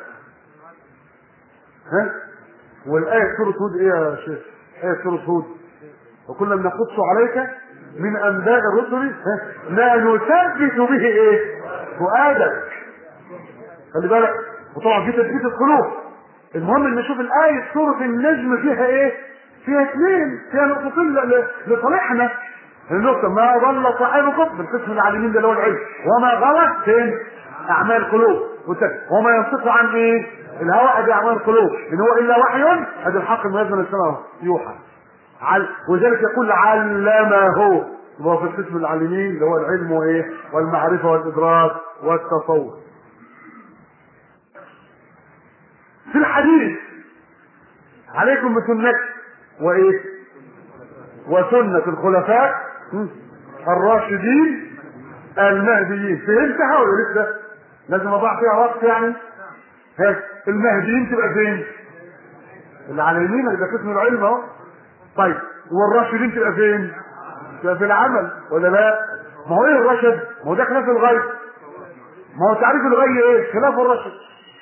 S2: ها والايه سوره هود ايه يا شيخ ايه سوره هود وكنا بنقص عليك من انباء الرسل ها؟ ما نثبت به ايه فؤادك خلي بالك وطبعا في تثبيت القلوب المهم ان نشوف الايه سوره النجم فيها ايه فيها اثنين فيها نقطتين ل- ل- لصالحنا النقطة ما ضل صاحبكم بالقسم العالمين ده اللي هو العلم وما غلط فين؟ أعمال القلوب والت- وما ينطق عن إيه؟ الهوى أدي أعمال القلوب إن هو إلا وحي أدي الحق المنزل من السماء يوحى عل... وذلك يقول علمه هو في القسم العالمين اللي هو العلم وايه والمعرفه والادراك والتصور في الحديث عليكم بسنتي وايه وسنة الخلفاء الراشدين المهديين فهمتها ولا لسه؟ لازم اضع فيها وقت يعني ها المهديين تبقى فين؟ اللي على يمينك ده قسم العلم اهو طيب والراشدين تبقى فين؟ تبقى في العمل ولا لا؟ ما هو ايه الرشد؟ ما هو ده خلاف الغي ما هو تعريف الغي ايه؟ خلاف الرشد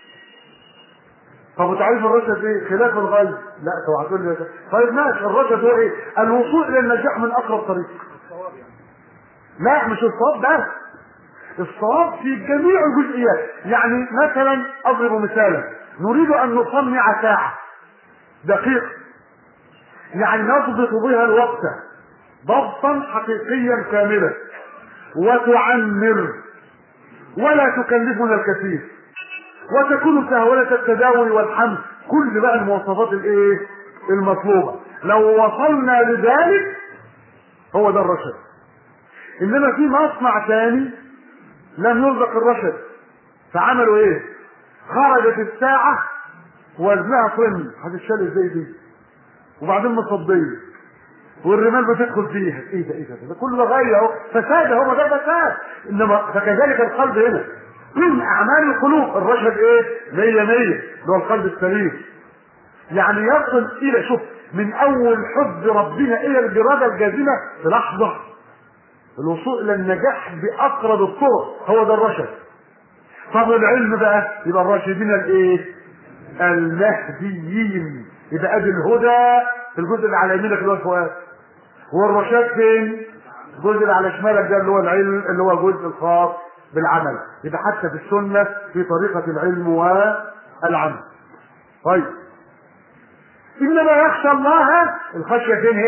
S2: طب وتعريف الرشد ايه؟ خلاف الغي لا طب هتقول لي طيب ماشي الرشد هو ايه؟ الوصول الى النجاح من اقرب طريق لا مش الصواب بس الصواب في جميع الجزئيات يعني مثلا اضرب مثالا نريد ان نصنع ساعه دقيقه يعني نضبط بها الوقت ضبطا حقيقيا كاملا وتعمر ولا تكلفنا الكثير وتكون سهولة التداول والحمل كل بقى المواصفات الايه المطلوبة لو وصلنا لذلك هو ده الرشد انما في مصنع ثاني لم يرزق الرشد فعملوا ايه خرجت الساعة وزنها طن هتتشال ازاي دي وبعدين مصدية والرمال بتدخل فيها ايه ده ايه ده ده كله ده غاية اهو فساد هو ده فساد انما فكذلك القلب هنا من اعمال القلوب الرشد ايه مية مية اللي هو القلب السليم يعني يصل الى شوف من اول حب ربنا الى الاراده الجازمه في لحظه الوصول الى النجاح باقرب الطرق هو ده الرشد طب العلم بقى يبقى الراشدين الايه المهديين يبقى ادي الهدى في الجزء اللي على يمينك اللي هو الفؤاد والرشاد فين الجزء اللي على شمالك ده اللي هو العلم اللي هو الجزء الخاص بالعمل يبقى حتى في السنه في طريقه العلم والعمل طيب انما يخشى الله الخشيه فين هنا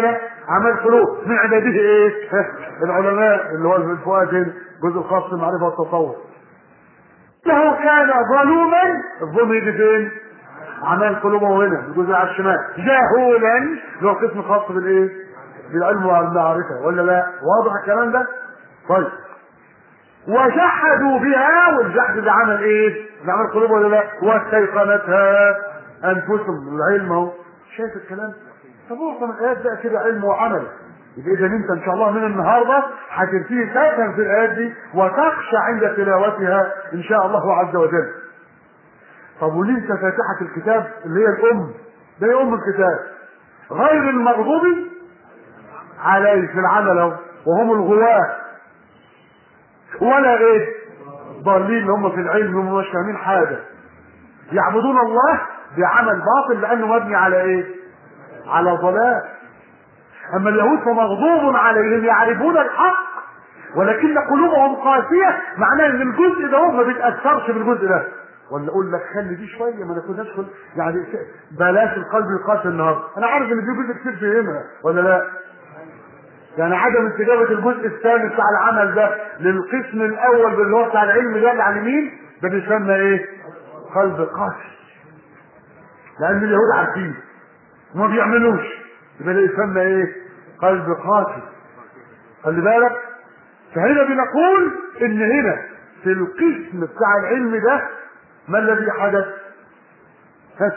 S2: اعمال قلوب من عباده ايه العلماء اللي هو الفؤاد هنا الجزء الخاص بالمعرفه والتصور انه كان ظلوما الظلم يجي فين اعمال قلوبه هنا الجزء على الشمال جهولا اللي هو القسم الخاص بالايه بالعلم والمعرفه ولا لا واضح الكلام ده طيب وجحدوا بها والجحد ده عمل ايه ده عمل قلوب ولا لا واستيقنتها انفسهم العلم اهو شايف الكلام طب معظم الايات بقى كده علم وعمل يبقى اذا انت ان شاء الله من النهارده هتبتدي تفهم في الايات دي وتخشى عند تلاوتها ان شاء الله عز وجل طب وليه فاتحه الكتاب اللي هي الام ده هي ام الكتاب غير المغضوب عليه في العمل اهو وهم الغواة ولا ايه ضالين اللي هم في العلم هم مش فاهمين حاجه يعبدون الله بعمل باطل لانه مبني على ايه على ضلال اما اليهود فمغضوب عليهم يعرفون الحق ولكن قلوبهم قاسيه معناه ان الجزء ده ما بيتاثرش بالجزء ده ولا اقول لك خلي دي شويه ما نكونش ندخل يعني بلاش القلب القاسي النهارده انا عارف ان في جزء كتير فهمها ولا لا يعني عدم استجابه الجزء الثاني بتاع العمل ده للقسم الاول اللي هو بتاع العلم ده اللي على اليمين ده بيسمى ايه؟ قلب قاسي لان اليهود عارفين وما بيعملوش يبقى ده يسمى ايه؟ قلب قاسي خلي بالك فهنا بنقول ان هنا في القسم بتاع العلم ده ما الذي حدث؟ ها؟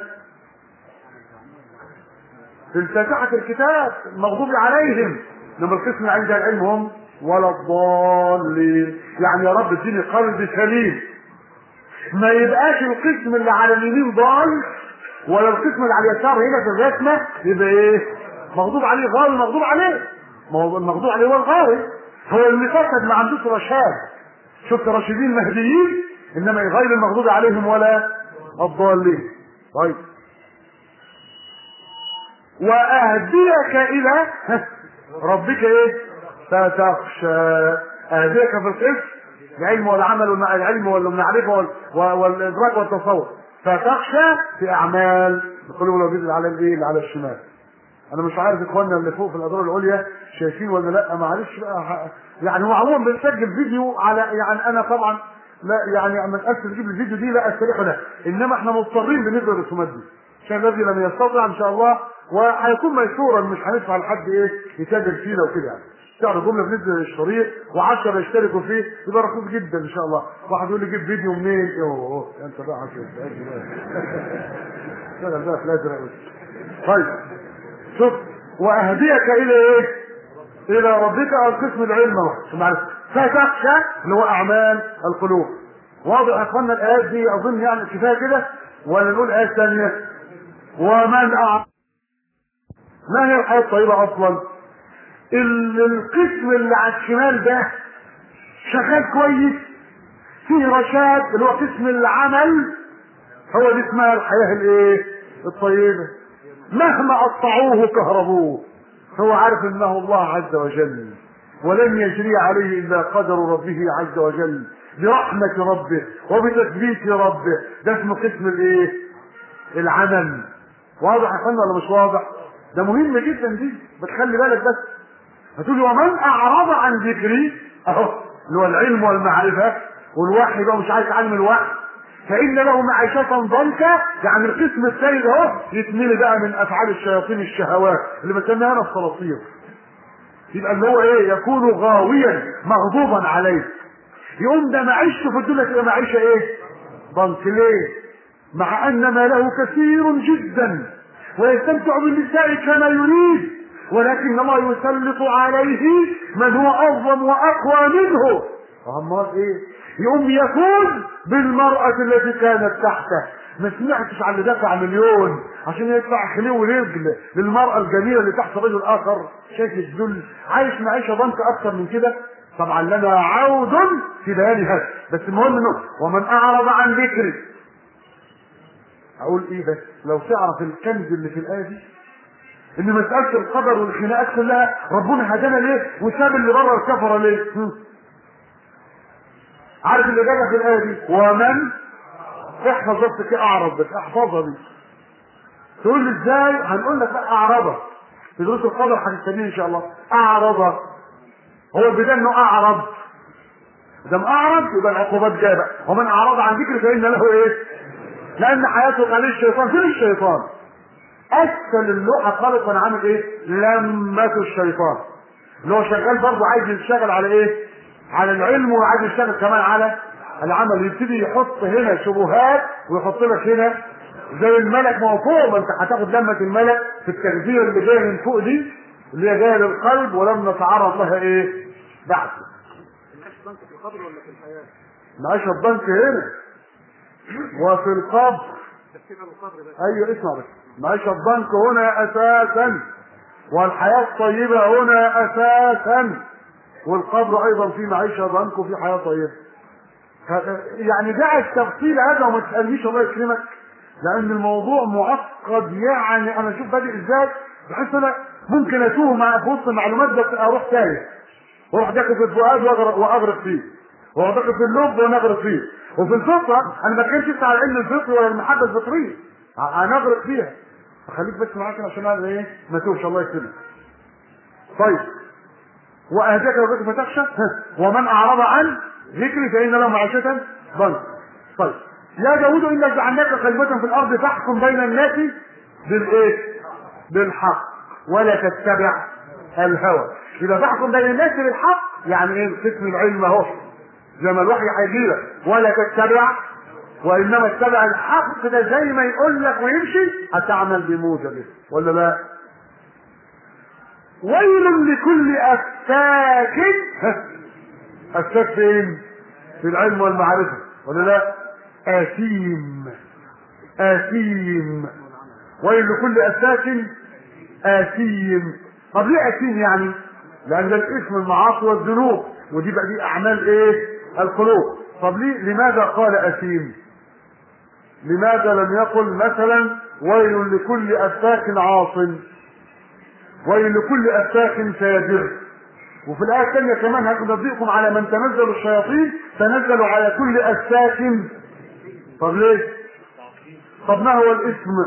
S2: في فاتحة الكتاب المغضوب عليهم لما القسم عند العلم هم ولا الضالين يعني يا رب اديني قلب سليم ما يبقاش القسم اللي على اليمين ضال ولا القسم اللي على اليسار هنا في الرسمه يبقى ايه؟ مغضوب عليه غاوي مغضوب عليه ما هو المغضوب عليه هو الغاوي هو اللي فسد ما عندوش رشاد شفت راشدين مهديين انما غير المغضوب عليهم ولا الضالين طيب واهديك الى ربك ايه فتخشى اهديك في القسم العلم والعمل والمع... العلم والمعرفه وال... والادراك والتصور فتخشى في اعمال القلوب الوجود اللي على الايه اللي على الشمال انا مش عارف اخواننا اللي فوق في الادوار العليا شايفين ولا لا معلش بقى يعني هو عموما بنسجل فيديو على يعني انا طبعا لا يعني اما اسف تجيب الفيديو دي لا استريح له انما احنا مضطرين بالنسبه للرسومات دي عشان الذي لم يستطع ان شاء الله وهيكون ميسورا مش هندفع لحد ايه يتاجر فينا وكده يعني سعر جمله بننزل الشريط و10 يشتركوا فيه يبقى رخيص جدا ان شاء الله واحد يقول لي جيب فيديو منين اوه انت بقى عشان اشتغل بقى في الازرق طيب شوف واهديك الى ايه الى ربك او قسم العلم اهو معلش فتخشى اللي هو اعمال القلوب واضح يا اخوانا الايات دي اظن يعني كفايه كده ولا نقول ايه ثانيه ومن أعطى ما هي الحياه الطيبه اصلا القسم اللي على الشمال ده شغال كويس فيه رشاد اللي هو قسم العمل هو دي اسمها الحياه الايه الطيبه مهما قطعوه كهربوه هو عارف انه الله عز وجل ولن يجري عليه الا قدر ربه عز وجل برحمة ربه وبتثبيت ربه ده اسمه قسم الايه العمل واضح يا اخوانا ولا مش واضح ده مهم جدا دي بتخلي بالك بس هتقول ومن اعرض عن ذكري اهو اللي هو العلم والمعرفة والوحي بقى مش عايز يتعلم الوحي فإن له معيشة ضنكا يعني القسم الثاني ده اهو يتملي بقى من أفعال الشياطين الشهوات اللي بسميها أنا الصراصير يبقى اللي هو إيه يكون غاويا مغضوبا عليه يقوم ده معيشته في الدنيا تبقى معيشة إيه؟ ضنك ليه؟ مع أن ماله كثير جدا ويستمتع بالنساء كما يريد ولكن الله يسلط عليه من هو أعظم وأقوى منه أمال إيه؟ يقوم يفوز بالمرأة التي كانت تحته ما سمعتش على اللي دفع مليون عشان يدفع خليه ورجل للمرأة الجميلة اللي تحت رجل آخر شايف الذل عايش معيشة ضنك أكثر من كده طبعا لنا عود في بيان هذا بس المهم انه ومن أعرض عن ذكري أقول إيه بس لو تعرف الكنز اللي في الآية دي إن مسألة القدر والخناقات كلها ربنا هدانا ليه وساب اللي بره الكفرة ليه؟ عارف اللي جابها في الآية دي ومن احفظ بس كده اعرض بس احفظها دي تقول لي ازاي هنقول لك بقى اعرضها في دروس القدر هتستنيه ان شاء الله اعرض هو البدايه انه اعرض دام اعرض يبقى العقوبات جايه بقى ومن اعرض عن ذكر فان له ايه لان حياته قليل الشيطان فين الشيطان اسفل اللوحه خالص وانا عامل ايه لمة الشيطان اللي هو شغال برضه عايز يشتغل على ايه على العلم وعايز يشتغل كمان على العمل يبتدي يحط هنا شبهات ويحط لك هنا زي الملك ما هو فوق ما انت هتاخد لمة الملك في التغذية اللي جاية من فوق دي اللي هي جاية للقلب ولم نتعرض لها ايه بعد معاش البنك هنا وفي القبر ايوه اسمع بس معاش البنك هنا اساسا والحياة الطيبة هنا اساسا والقبر ايضا في معيشة ضنك وفي حياة طيبة يعني دع التفصيل هذا وما تسألنيش الله يكرمك لان الموضوع معقد يعني انا اشوف بادئ ازاي بحس انا ممكن اتوه مع في وسط المعلومات بس اروح تايه واروح داخل في الفؤاد واغرق واغرق فيه واروح داخل في اللب ونغرق فيه وفي الفطره انا ما كانش لسه على علم الفطر ولا المحبه الفطريه هنغرق فيها فخليك بس معاك عشان انا ايه ما توهش الله يكرمك طيب واهداك لو كنت فتخشى ومن اعرض عن ذكري فان له معيشه ضنك طيب يا داود انا جعلناك خليفه في الارض فاحكم بين الناس بالايه بالحق ولا تتبع الهوى اذا تحكم بين الناس بالحق يعني ايه قسم العلم اهو زي ما الوحي هيجي لك ولا تتبع وانما اتبع الحق ده زي ما يقول لك ويمشي هتعمل بموجبه ولا لا ويل لكل افاك افاك فين في العلم والمعرفه ولا لا اثيم اثيم ويل لكل افاك اثيم طب ليه اثيم يعني لان ده الاسم المعاصي والذنوب ودي بقى دي اعمال ايه القلوب طب ليه لماذا قال اثيم لماذا لم يقل مثلا ويل لكل افاك عاص ويل لكل افاك سيجر وفي الآية الثانية كمان هننبئكم على من تنزل الشياطين تنزلوا على كل أفاك طب ليه؟ طب ما هو الاسم؟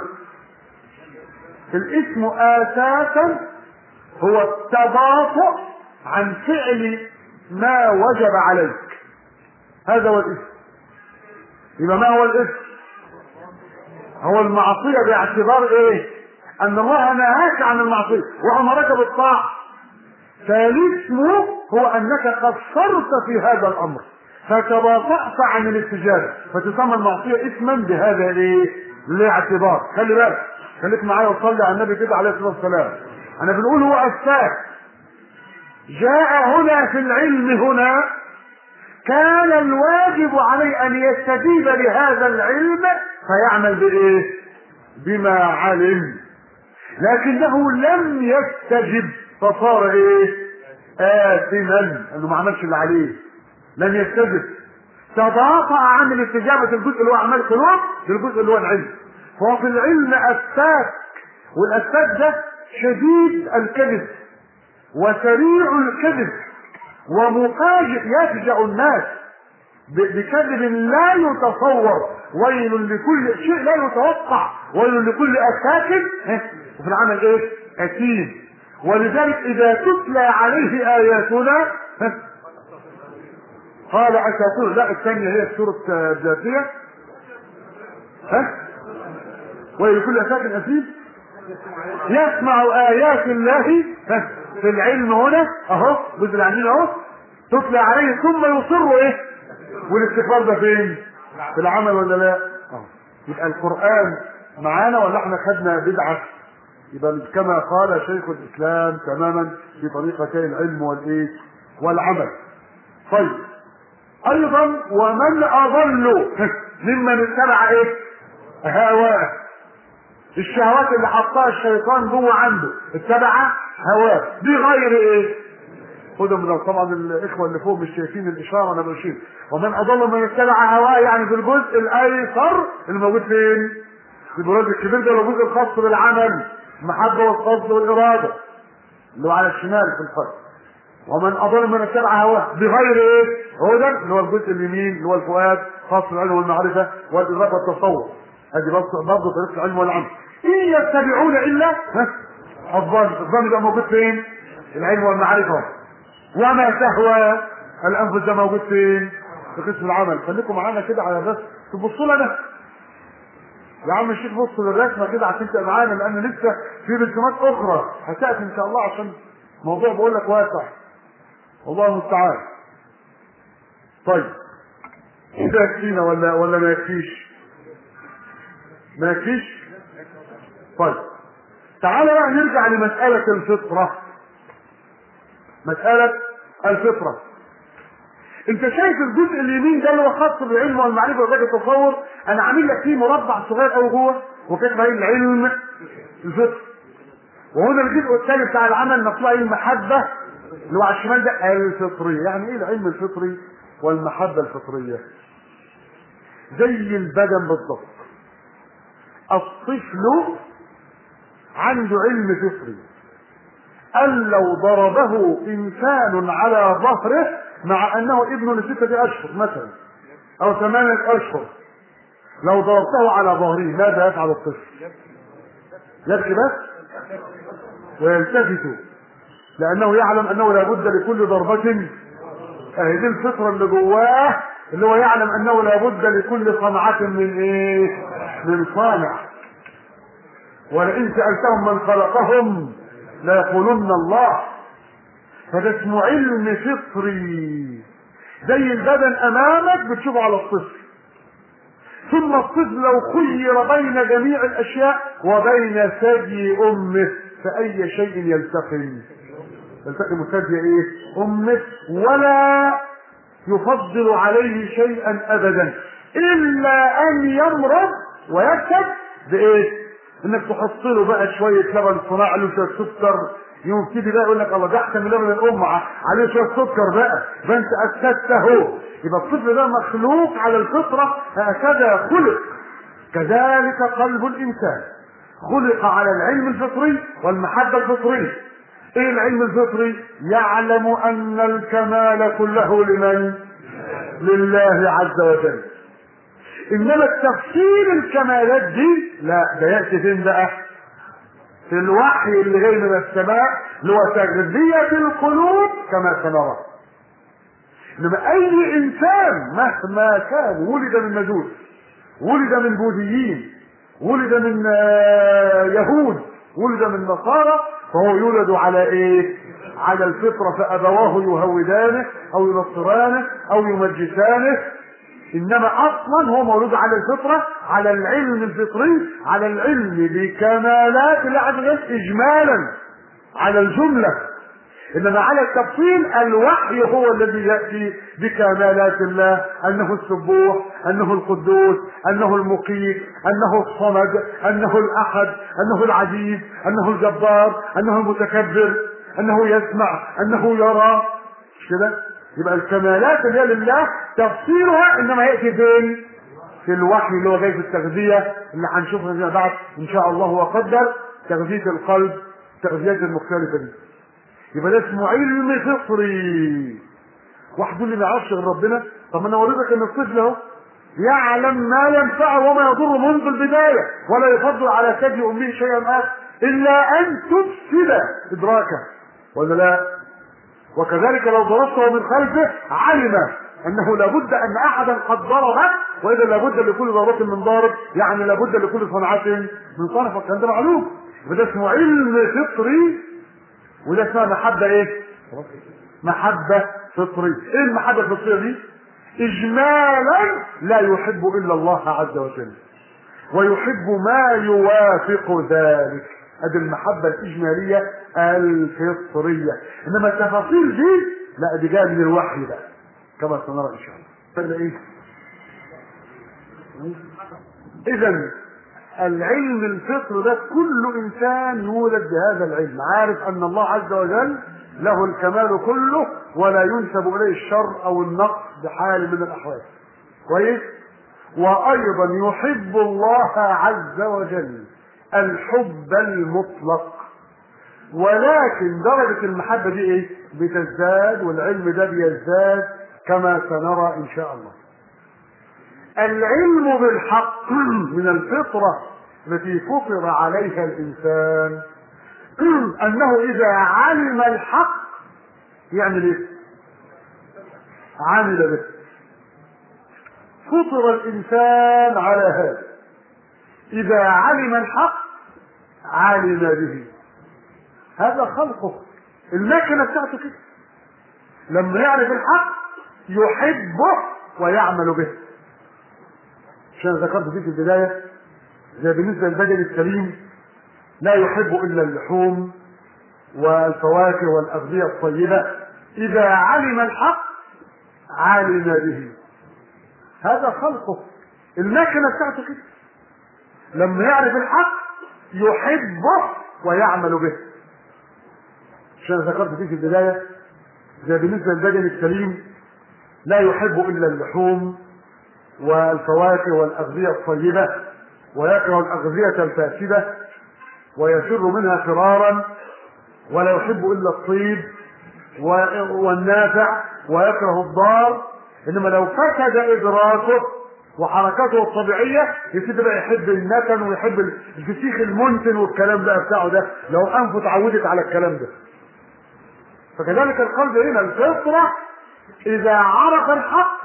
S2: الاسم اساسا هو التباطؤ عن فعل ما وجب عليك هذا هو الاسم يبقى ما هو الاسم هو المعصيه باعتبار ايه ان الله نهاك عن المعصيه وامرك بالطاعه فالاسم هو انك قصرت في هذا الامر فتباطأت عن الاستجابه فتسمى المعصيه اسما بهذا الايه الاعتبار خلي بالك خليك معايا وصلي على النبي كده عليه الصلاه والسلام انا بنقول هو افاك جاء هنا في العلم هنا كان الواجب عليه ان يستجيب لهذا العلم فيعمل بايه بما علم لكنه لم يستجب فصار ايه آثما انه ما عملش اللي عليه لم يستجب تضاطأ عن الاستجابة الجزء اللي هو اعمال القلوب للجزء اللي هو العلم فهو في العلم افاك والافاك ده شديد الكذب وسريع الكذب ومفاجئ يفجع الناس بكذب لا يتصور ويل لكل شيء لا يتوقع ويل لكل افاك وفي العمل ايه اثيم ولذلك اذا تتلى عليه اياتنا قال اساطير لا الثانيه هي سوره الجاثيه ها ويل لكل افاك اثيم يسمع ايات الله في العلم هنا اهو جزء العلمين اهو تتلى عليه ثم يصر ايه والاستكبار ده فين في العمل ولا لا اهو يبقى القران معانا ولا احنا خدنا بدعه يبقى كما قال شيخ الاسلام تماما في طريقتي العلم والايه والعمل طيب ايضا ومن اضل ممن اتبع ايه هواه الشهوات اللي حطها الشيطان جوه عنده اتبع هواه بغير ايه خدوا من طبعا الاخوه اللي فوق مش شايفين الاشاره انا بشير ومن اضل من اتبع هواه يعني في الجزء الايسر اللي موجود فين في البراز الكبير ده الجزء الخاص بالعمل المحبه والقصد والاراده اللي هو على الشمال في الفرق ومن اضل من اتبع هواه بغير ايه هدى اللي هو الجزء اليمين اللي هو الفؤاد خاص بالعلم والمعرفه والادراك والتصور هذه برضه طريقه العلم والعمل ان يتبعون الا الظن الظن ده موجود فين العلم والمعرفة وما تهوى الأنفس ده موجود فين في قسم العمل خليكم معانا كده على بس تبصوا لنا يا عم الشيخ بص للرسمه كده عشان تبقى معانا لان لسه في رسومات اخرى هتاتي ان شاء الله عشان موضوع بقول لك واسع والله المستعان طيب كده يكفينا ولا ولا ما يكفيش ما يكفيش طيب تعالى بقى نرجع لمسألة الفطرة مسألة الفطرة انت شايف الجزء اليمين ده اللي هو خاص بالعلم والمعرفه وذات التصور انا عامل لك فيه مربع صغير قوي جوه وكاتب عليه العلم الفطر وهنا الجزء الثاني بتاع العمل مكتوب عليه المحبه اللي هو على الشمال ده الفطريه يعني ايه العلم الفطري والمحبه الفطريه زي البدن بالضبط الطفل عنده علم فطري أن لو ضربه إنسان على ظهره مع أنه ابن لستة أشهر مثلا أو ثمانية أشهر لو ضربته على ظهره ماذا يفعل الطفل؟ يبكي بس ويلتفت لأنه يعلم أنه لابد لكل ضربة أهي دي الفطرة اللي جواه اللي هو يعلم أنه لابد لكل صنعة من إيه؟ من صانع ولئن سألتهم من خلقهم ليقولن الله فده اسمه علم فطري زي البدن امامك بتشوفه على الطفل ثم الطفل لو خير بين جميع الاشياء وبين ثدي امه فاي شيء يلتقي يلتقي ثدي ايه امه ولا يفضل عليه شيئا ابدا الا ان يمرض ويكتب بايه انك تحط له بقى شويه لبن صناعي له شويه سكر يبتدي بقى يقول لك الله ده احسن من لبن الام عليه شويه سكر بقى فانت اسدته يبقى الطفل ده مخلوق على الفطره هكذا خلق كذلك قلب الانسان خلق على العلم الفطري والمحبه الفطريه ايه العلم الفطري يعلم ان الكمال كله لمن لله عز وجل انما التفصيل الكمالات دي لا ده ياتي فين بقى في الوحي اللي جاي من السماء اللي هو تغذية القلوب كما سنرى انما اي انسان مهما كان ولد من مجوس ولد من بوذيين ولد من يهود ولد من نصارى فهو يولد على ايه على الفطرة فابواه يهودانه او ينصرانه او يمجسانه انما اصلا هو مولود على الفطره على العلم الفطري على العلم بكمالات الله عز وجل اجمالا على الجمله انما على التفصيل الوحي هو الذي ياتي بكمالات الله انه السبوح انه القدوس انه المقيت انه الصمد انه الاحد انه العزيز انه الجبار انه المتكبر انه يسمع انه يرى مش كده يبقى الكمالات اللي هي لله تفصيلها انما ياتي فين؟ في الوحي اللي هو جاي في التغذيه اللي هنشوفها فيما بعد ان شاء الله وقدر تغذيه القلب التغذيات المختلفه دي. يبقى ده اسمه علم فطري. واحد يقول لي ما يعرفش غير ربنا طب انا اوريك ان الطفل اهو يعلم ما ينفعه وما يضره منذ البدايه ولا يفضل على ثدي امه شيئا اخر الا ان تفسد ادراكه ولا لا؟ وكذلك لو ضربته من خلفه علم انه لابد ان احدا قد ضربه واذا لابد لكل ضربة من ضارب يعني لابد لكل صنعة من صنع فالكلام ده معلوم وده اسمه علم فطري وده اسمها محبة ايه؟ محبة فطرية ايه المحبة الفطرية دي؟ اجمالا لا يحب الا الله عز وجل ويحب ما يوافق ذلك ادي المحبة الاجمالية الفطرية انما التفاصيل دي لا دي جايه من الوحي بقى كما سنرى ان شاء الله ايه اذا العلم الفطر ده كل انسان يولد بهذا العلم عارف ان الله عز وجل له الكمال كله ولا ينسب اليه الشر او النقص بحال من الاحوال كويس وايضا يحب الله عز وجل الحب المطلق ولكن درجة المحبة دي ايه؟ بتزداد والعلم ده بيزداد كما سنرى ان شاء الله. العلم بالحق من الفطرة التي فطر عليها الانسان انه اذا علم الحق يعمل ايه عمل به فطر الانسان على هذا اذا علم الحق علم به هذا خلقه المكنه بتاعته كده لما يعرف الحق يحبه ويعمل به عشان ذكرت فيه في البدايه زي بالنسبه للبدن السليم لا يحب الا اللحوم والفواكه والاغذيه الطيبه اذا علم الحق علم به هذا خلقه المكنه بتاعته كده لما يعرف الحق يحبه ويعمل به عشان ذكرت فيه في البدايه زي بالنسبه للبدن السليم لا يحب الا اللحوم والفواكه والاغذيه الطيبه ويكره الاغذيه الفاسده ويفر منها فرارا ولا يحب الا الطيب والنافع ويكره الضار انما لو فسد ادراكه وحركاته الطبيعيه يبتدي بقى يحب النتن ويحب الفسيخ المنتن والكلام ده بتاعه ده لو انفه اتعودت على الكلام ده فكذلك القلب هنا الفطره اذا عرف الحق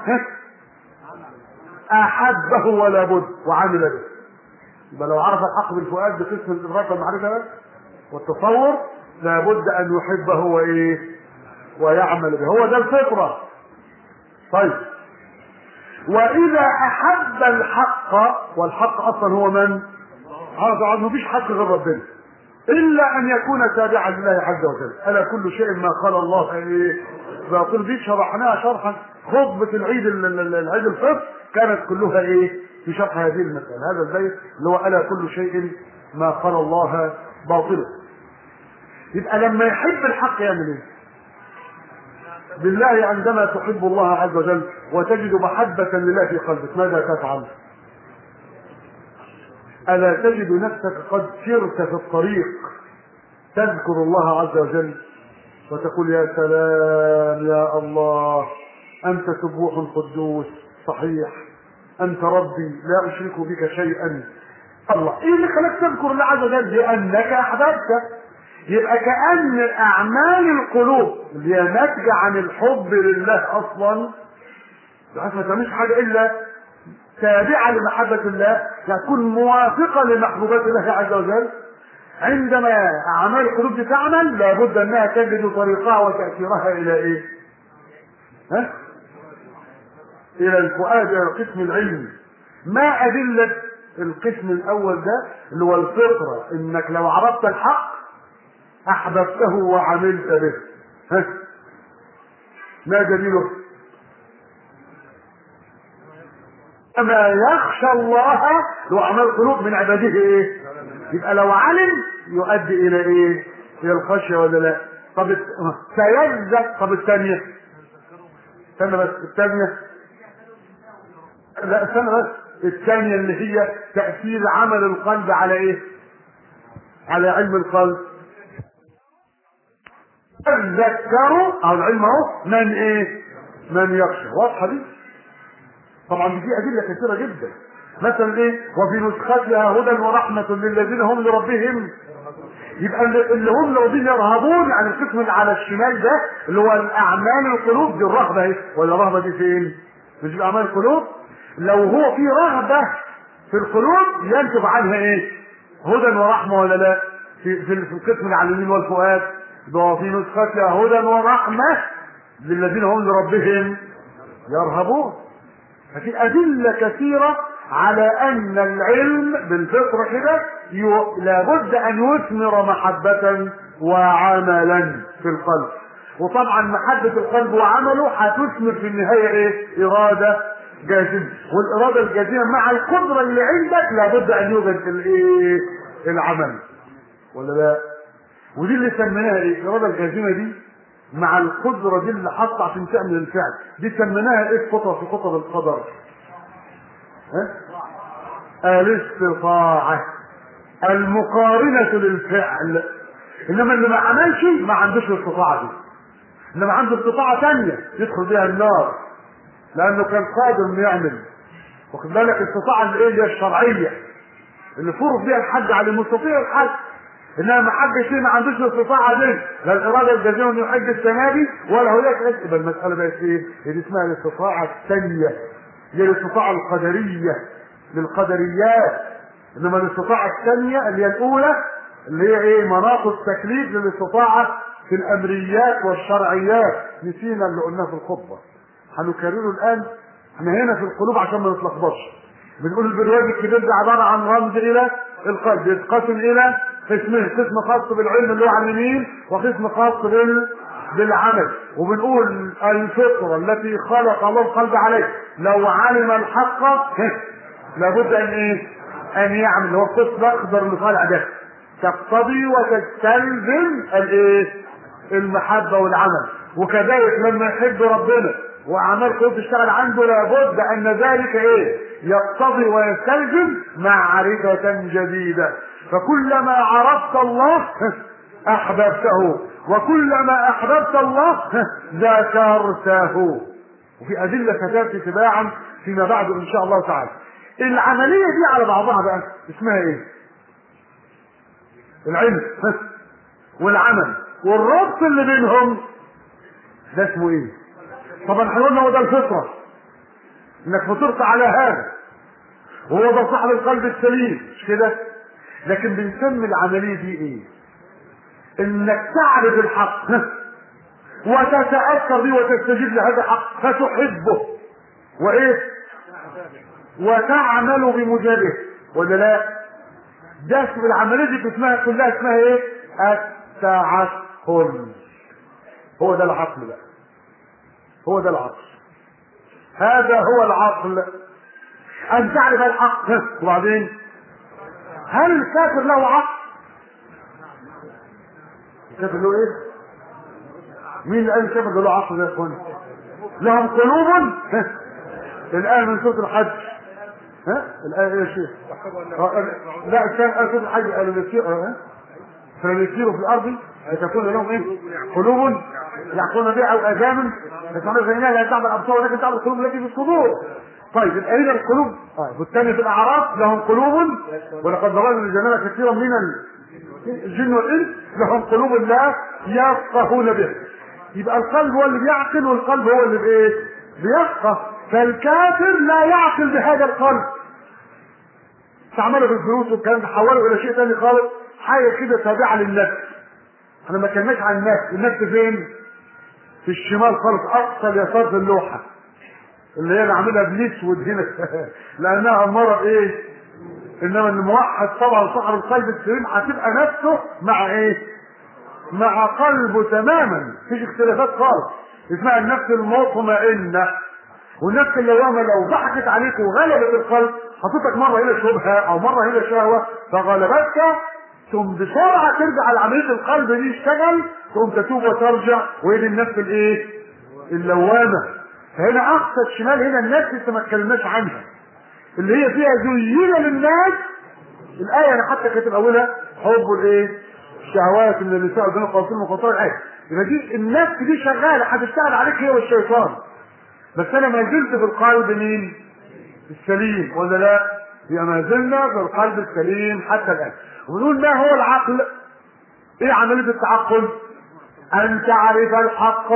S2: احبه ولا بد وعمل به يبقى لو عرف الحق بالفؤاد بقسم الادراك والمعرفه والتصور لابد ان يحبه وايه ويعمل به هو ده الفطره طيب واذا احب الحق والحق اصلا هو من هذا ما فيش حق غير ربنا الا ان يكون تابعا لله عز وجل الا كل شيء ما قال الله ايه باطل دي شرحناها شرحا خطبه العيد العيد الفطر كانت كلها ايه في شرح هذه المساله هذا البيت اللي هو الا كل شيء ما قال الله باطلا يبقى لما يحب الحق يعمل ايه بالله عندما تحب الله عز وجل وتجد محبة لله في قلبك ماذا تفعل؟ ألا تجد نفسك قد سرت في الطريق تذكر الله عز وجل وتقول يا سلام يا الله أنت سبوح قدوس صحيح أنت ربي لا أشرك بك شيئا الله إيه اللي خلاك تذكر الله عز وجل لأنك أحببت يبقى كأن أعمال القلوب اللي هي ناتجة عن الحب لله أصلا بحيث ما تعملش حاجة إلا تابعة لمحبة الله تكون موافقة لمحبوبات الله عز وجل عندما أعمال القلوب دي تعمل لابد أنها تجد طريقها وتأثيرها إلى إيه؟ ها؟ إلى الفؤاد إلى القسم العلمي ما أدلة القسم الأول ده اللي هو الفطرة إنك لو عرفت الحق احببته وعملت به ها ما دليله اما يخشى الله لو عمل قلوب من عباده ايه يبقى لو علم يؤدي الى ايه الى الخشيه ولا لا طب سيلزق طب الثانيه استنى بس الثانيه لا استنى بس الثانيه اللي هي تاثير عمل القلب على ايه على علم القلب تذكروا او العلم اهو من ايه من يخشى واضحه دي طبعا دي ادله كثيره جدا مثلا ايه وفي نسختها هدى ورحمه للذين هم لربهم يبقى اللي هم لربهم يرهبون عن القسم اللي على الشمال ده اللي هو الاعمال القلوب دي الرهبه اهي ولا الرهبه دي فين؟ مش اعمال القلوب لو هو في رهبه في القلوب ينتج عنها ايه؟ هدى ورحمه ولا لا؟ في في القسم اللي على اليمين والفؤاد وفي نسختها هدى ورحمة للذين هم لربهم يرهبون ففي أدلة كثيرة على أن العلم بالفطرة كده لابد أن يثمر محبة وعملا في القلب وطبعا محبة القلب وعمله هتثمر في النهاية ايه؟ إرادة جازمة والإرادة الجازمة مع القدرة اللي عندك لابد أن يوجد الايه؟ العمل ولا لا؟ ودي اللي سميناها ايه؟ الاراده الجازمه دي مع القدره دي اللي حاطه عشان تعمل الفعل دي سميناها ايه خطوه في خطب القدر؟ ها؟ الاستطاعه المقارنه للفعل انما اللي ما عملش ما عندوش الاستطاعه دي انما عنده استطاعه ثانيه يدخل بها النار لانه كان قادر انه يعمل واخد بالك الاستطاعه اللي ايه اللي هي الشرعيه اللي فرض بها الحج على المستطيع الحج انما ما حجش ليه ما عندوش الاستطاعه دي لا الاراده الجازمه انه يحج السنه دي ولا هناك يبقى المساله بقت ايه؟ اللي اسمها الاستطاعه الثانيه هي الاستطاعه القدريه للقدريات انما الاستطاعه الثانيه اللي هي الاولى اللي هي ايه؟ مناط التكليف للاستطاعه في الامريات والشرعيات نسينا اللي قلناه في الخطبه هنكرره الان احنا هنا في القلوب عشان ما نتلخبطش بنقول البرواز الكبير ده عباره عن رمز الى القلب يتقسم الى قسمين قسم خاص بالعلم اللي هو على اليمين وقسم خاص بال بالعمل وبنقول الفطره التي خلق الله القلب عليه لو علم الحق لابد ان ايه؟ ان يعمل هو القسم الاخضر اللي طالع ده تقتضي وتستلزم الايه؟ المحبه والعمل وكذلك لما يحب ربنا واعمال قلوب تشتغل عنده لابد ان ذلك ايه يقتضي ويستلزم معرفة جديدة فكلما عرفت الله احببته وكلما احببت الله ذكرته وفي ادلة ستاتي تباعا فيما بعد ان شاء الله تعالى العملية دي على بعضها بقى اسمها ايه العلم والعمل والربط اللي بينهم ده اسمه ايه طبعا احنا قلنا هو ده الفطره انك فطرت على هذا وهو ده صاحب القلب السليم مش كده لكن بنسمي العمليه دي ايه انك تعرف الحق وتتاثر به وتستجيب لهذا الحق فتحبه وايه وتعمل بموجبه ولا لا ده اسم العمليه دي اسمها كلها اسمها ايه التعقل هو ده العقل بقى هو ده العقل هذا هو العقل ان تعرف الحق وبعدين هل الكافر له عقل الكافر له ايه مين اللي قال الكافر له عقل يا اخوان لهم قلوب الآية من سورة الحج ها الآية ايه يا شيخ لا كان آية سورة الحج قالوا لك فليسيروا في الارض لتكون لهم ايه؟ قلوب يعقلون بها او اذان يسمعون زينها لا تعمل الابصار ولكن تعمل القلوب التي في الصدور. طيب يبقى اذا القلوب اه والثاني في الاعراف لهم قلوب ولقد ضربنا لجنانا كثيرا من الجن والانس لهم قلوب لا يفقهون بها. يبقى القلب هو اللي بيعقل والقلب هو اللي بايه؟ بيفقه فالكافر لا يعقل بهذا القلب. استعمله في الفلوس والكلام ده حوله الى شيء ثاني خالص حاجه كده تابعه للنفس احنا ما كناش عن النفس النفس فين في الشمال خالص اقصى اليسار في اللوحه اللي هي اللي عاملها بالاسود هنا لانها اماره بايه انما الموحد طبعا صاحب القلب السليم هتبقى نفسه مع ايه مع قلبه تماما مفيش اختلافات خالص اسمها النفس المطمئنه والنفس اللوامه لو ضحكت عليك وغلبت القلب حطيتك مره هنا شبهه او مره هنا شهوه فغلبتك ثم بسرعه ترجع لعمليه القلب دي يشتغل تقوم تتوب وترجع وهي دي النفس الايه؟ اللوامه فهنا اقصى الشمال هنا النفس لسه ما اتكلمناش عنها اللي هي فيها زين للناس الايه انا حتى كاتب اولها حب الايه؟ الشهوات من النساء والبنات والقناطير المقنطره الايه يبقى دي النفس دي شغاله هتشتغل عليك هي والشيطان بس انا ما زلت في القلب مين؟ السليم ولا لا؟ يبقى ما زلنا في القلب السليم حتى الان ونقول ما هو العقل؟ ايه عمليه التعقل؟ ان تعرف الحق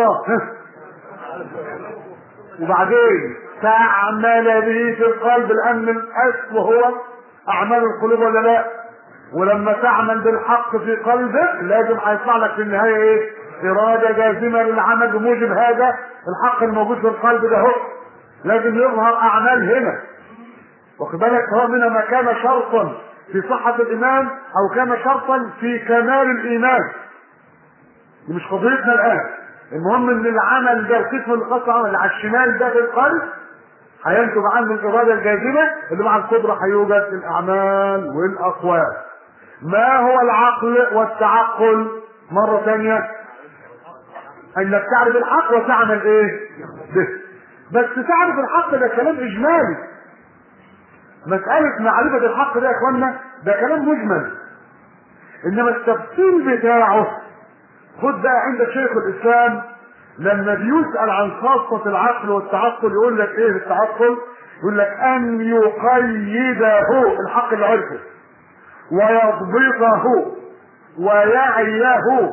S2: وبعدين تعمل به في القلب لان الاصل هو اعمال القلوب ولا لا؟ ولما تعمل بالحق في قلبك لازم هيطلع لك في النهايه ايه؟ اراده جازمه للعمل بموجب هذا الحق الموجود في القلب ده هو لازم يظهر اعمال هنا واخد بالك هو من ما كان شرطا في صحة الإيمان أو كان شرطا في كمال الإيمان دي مش قضيتنا الآن المهم إن العمل ده القسم اللي خاص اللي على الشمال ده في القلب هينتج عنه الإرادة الجازمة اللي مع القدرة هيوجد الأعمال والأقوال ما هو العقل والتعقل مرة ثانية انك تعرف الحق وتعمل ايه به بس تعرف الحق ده كلام اجمالي مسألة معرفة الحق ده يا اخوانا ده كلام مجمل انما التفصيل بتاعه خد بقى عندك شيخ الاسلام لما بيسأل عن خاصة العقل والتعقل يقول لك ايه التعقل يقول لك ان يقيده الحق اللي عرفه ويضبطه ويعيه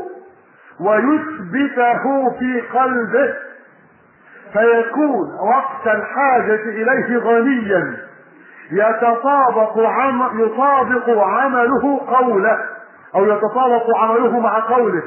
S2: ويثبته في قلبه فيكون وقت الحاجة إليه غنيا يتطابق عم يطابق عمله قوله أو يتطابق عمله مع قوله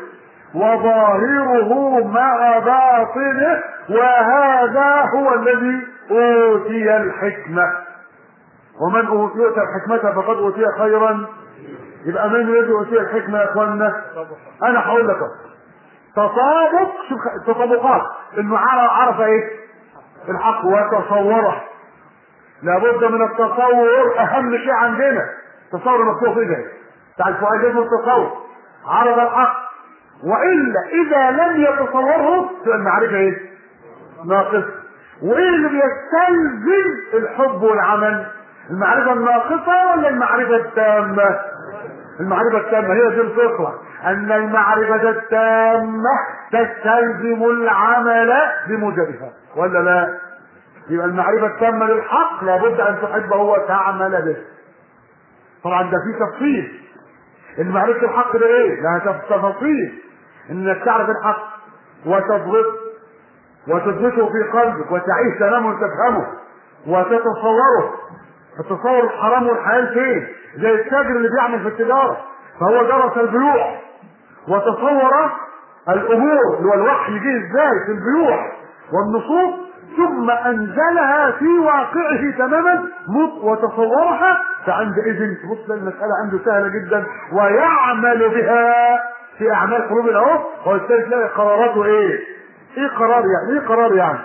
S2: وظاهره مع باطنه وهذا هو الذي أوتي الحكمة ومن أوتي الحكمة فقد أوتي خيرا يبقى من الذي أوتي الحكمة يا إخواننا؟ أنا هقول لك تطابق شوف تطابقات إنه عرف إيه؟ الحق وتصوره لابد من التصور أهم شيء عندنا تصور مفتوح إيه بتاع الفؤاد اسمه التصور عرض الحق والا اذا لم يتصوره تبقى المعرفه ايه؟ ناقص وايه اللي بيستلزم الحب والعمل؟ المعرفه الناقصه ولا المعرفه التامه؟ المعرفه التامه هي دي الفطره ان المعرفه التامه تستلزم العمل بموجبها ولا لا؟ يبقى المعرفه التامه للحق لابد ان تحبه وتعمل به. طبعا ده في تفصيل ان معرفه الحق ده ايه؟ لها تفاصيل انك تعرف الحق وتضبط وتثبته في قلبك وتعيش تنام وتفهمه وتتصوره تتصور الحرام والحلال فين زي التاجر اللي بيعمل في التجاره فهو درس البيوع وتصور الامور اللي هو الوحي يجي ازاي في البيوع والنصوص ثم انزلها في واقعه تماما وتصورها فعندئذ تبص المساله عنده سهله جدا ويعمل بها في اعمال قلوب اهو وبالتالي تلاقي قراراته ايه؟ ايه قرار يعني؟ ايه قرار يعني؟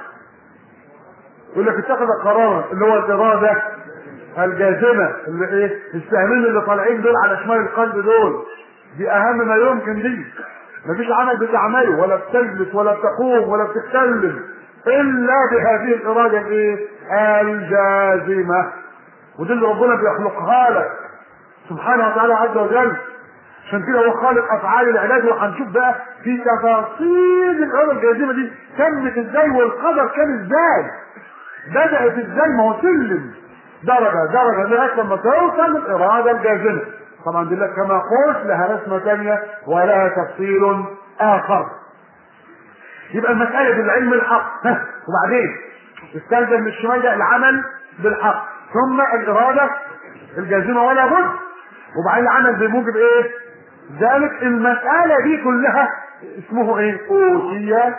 S2: يقول لك اتخذ قرارا اللي هو الاراده الجازمه اللي ايه؟ السهمين اللي طالعين دول على شمال القلب دول دي اهم ما يمكن دي مفيش عمل بتعمله ولا بتجلس ولا بتقوم ولا بتتكلم الا بهذه الاراده الايه؟ الجازمه ودي اللي ربنا بيخلقها لك سبحانه وتعالى عز وجل عشان كده هو خالق افعال العلاج وهنشوف بقى في تفاصيل الاراده الجازمه دي تمت ازاي والقدر كان ازاي بدات ازاي ما هو سلم درجه درجه لغايه لما توصل الاراده الجازمه طبعا دي لك كما قلت لها رسمه ثانيه ولها تفصيل اخر يبقى المساله بالعلم الحق ها وبعدين استلزم من الشمال ده العمل بالحق ثم الاراده الجازمه ولا بد وبعدين العمل بموجب ايه ذلك المسألة دي كلها اسمه ايه؟ أوتي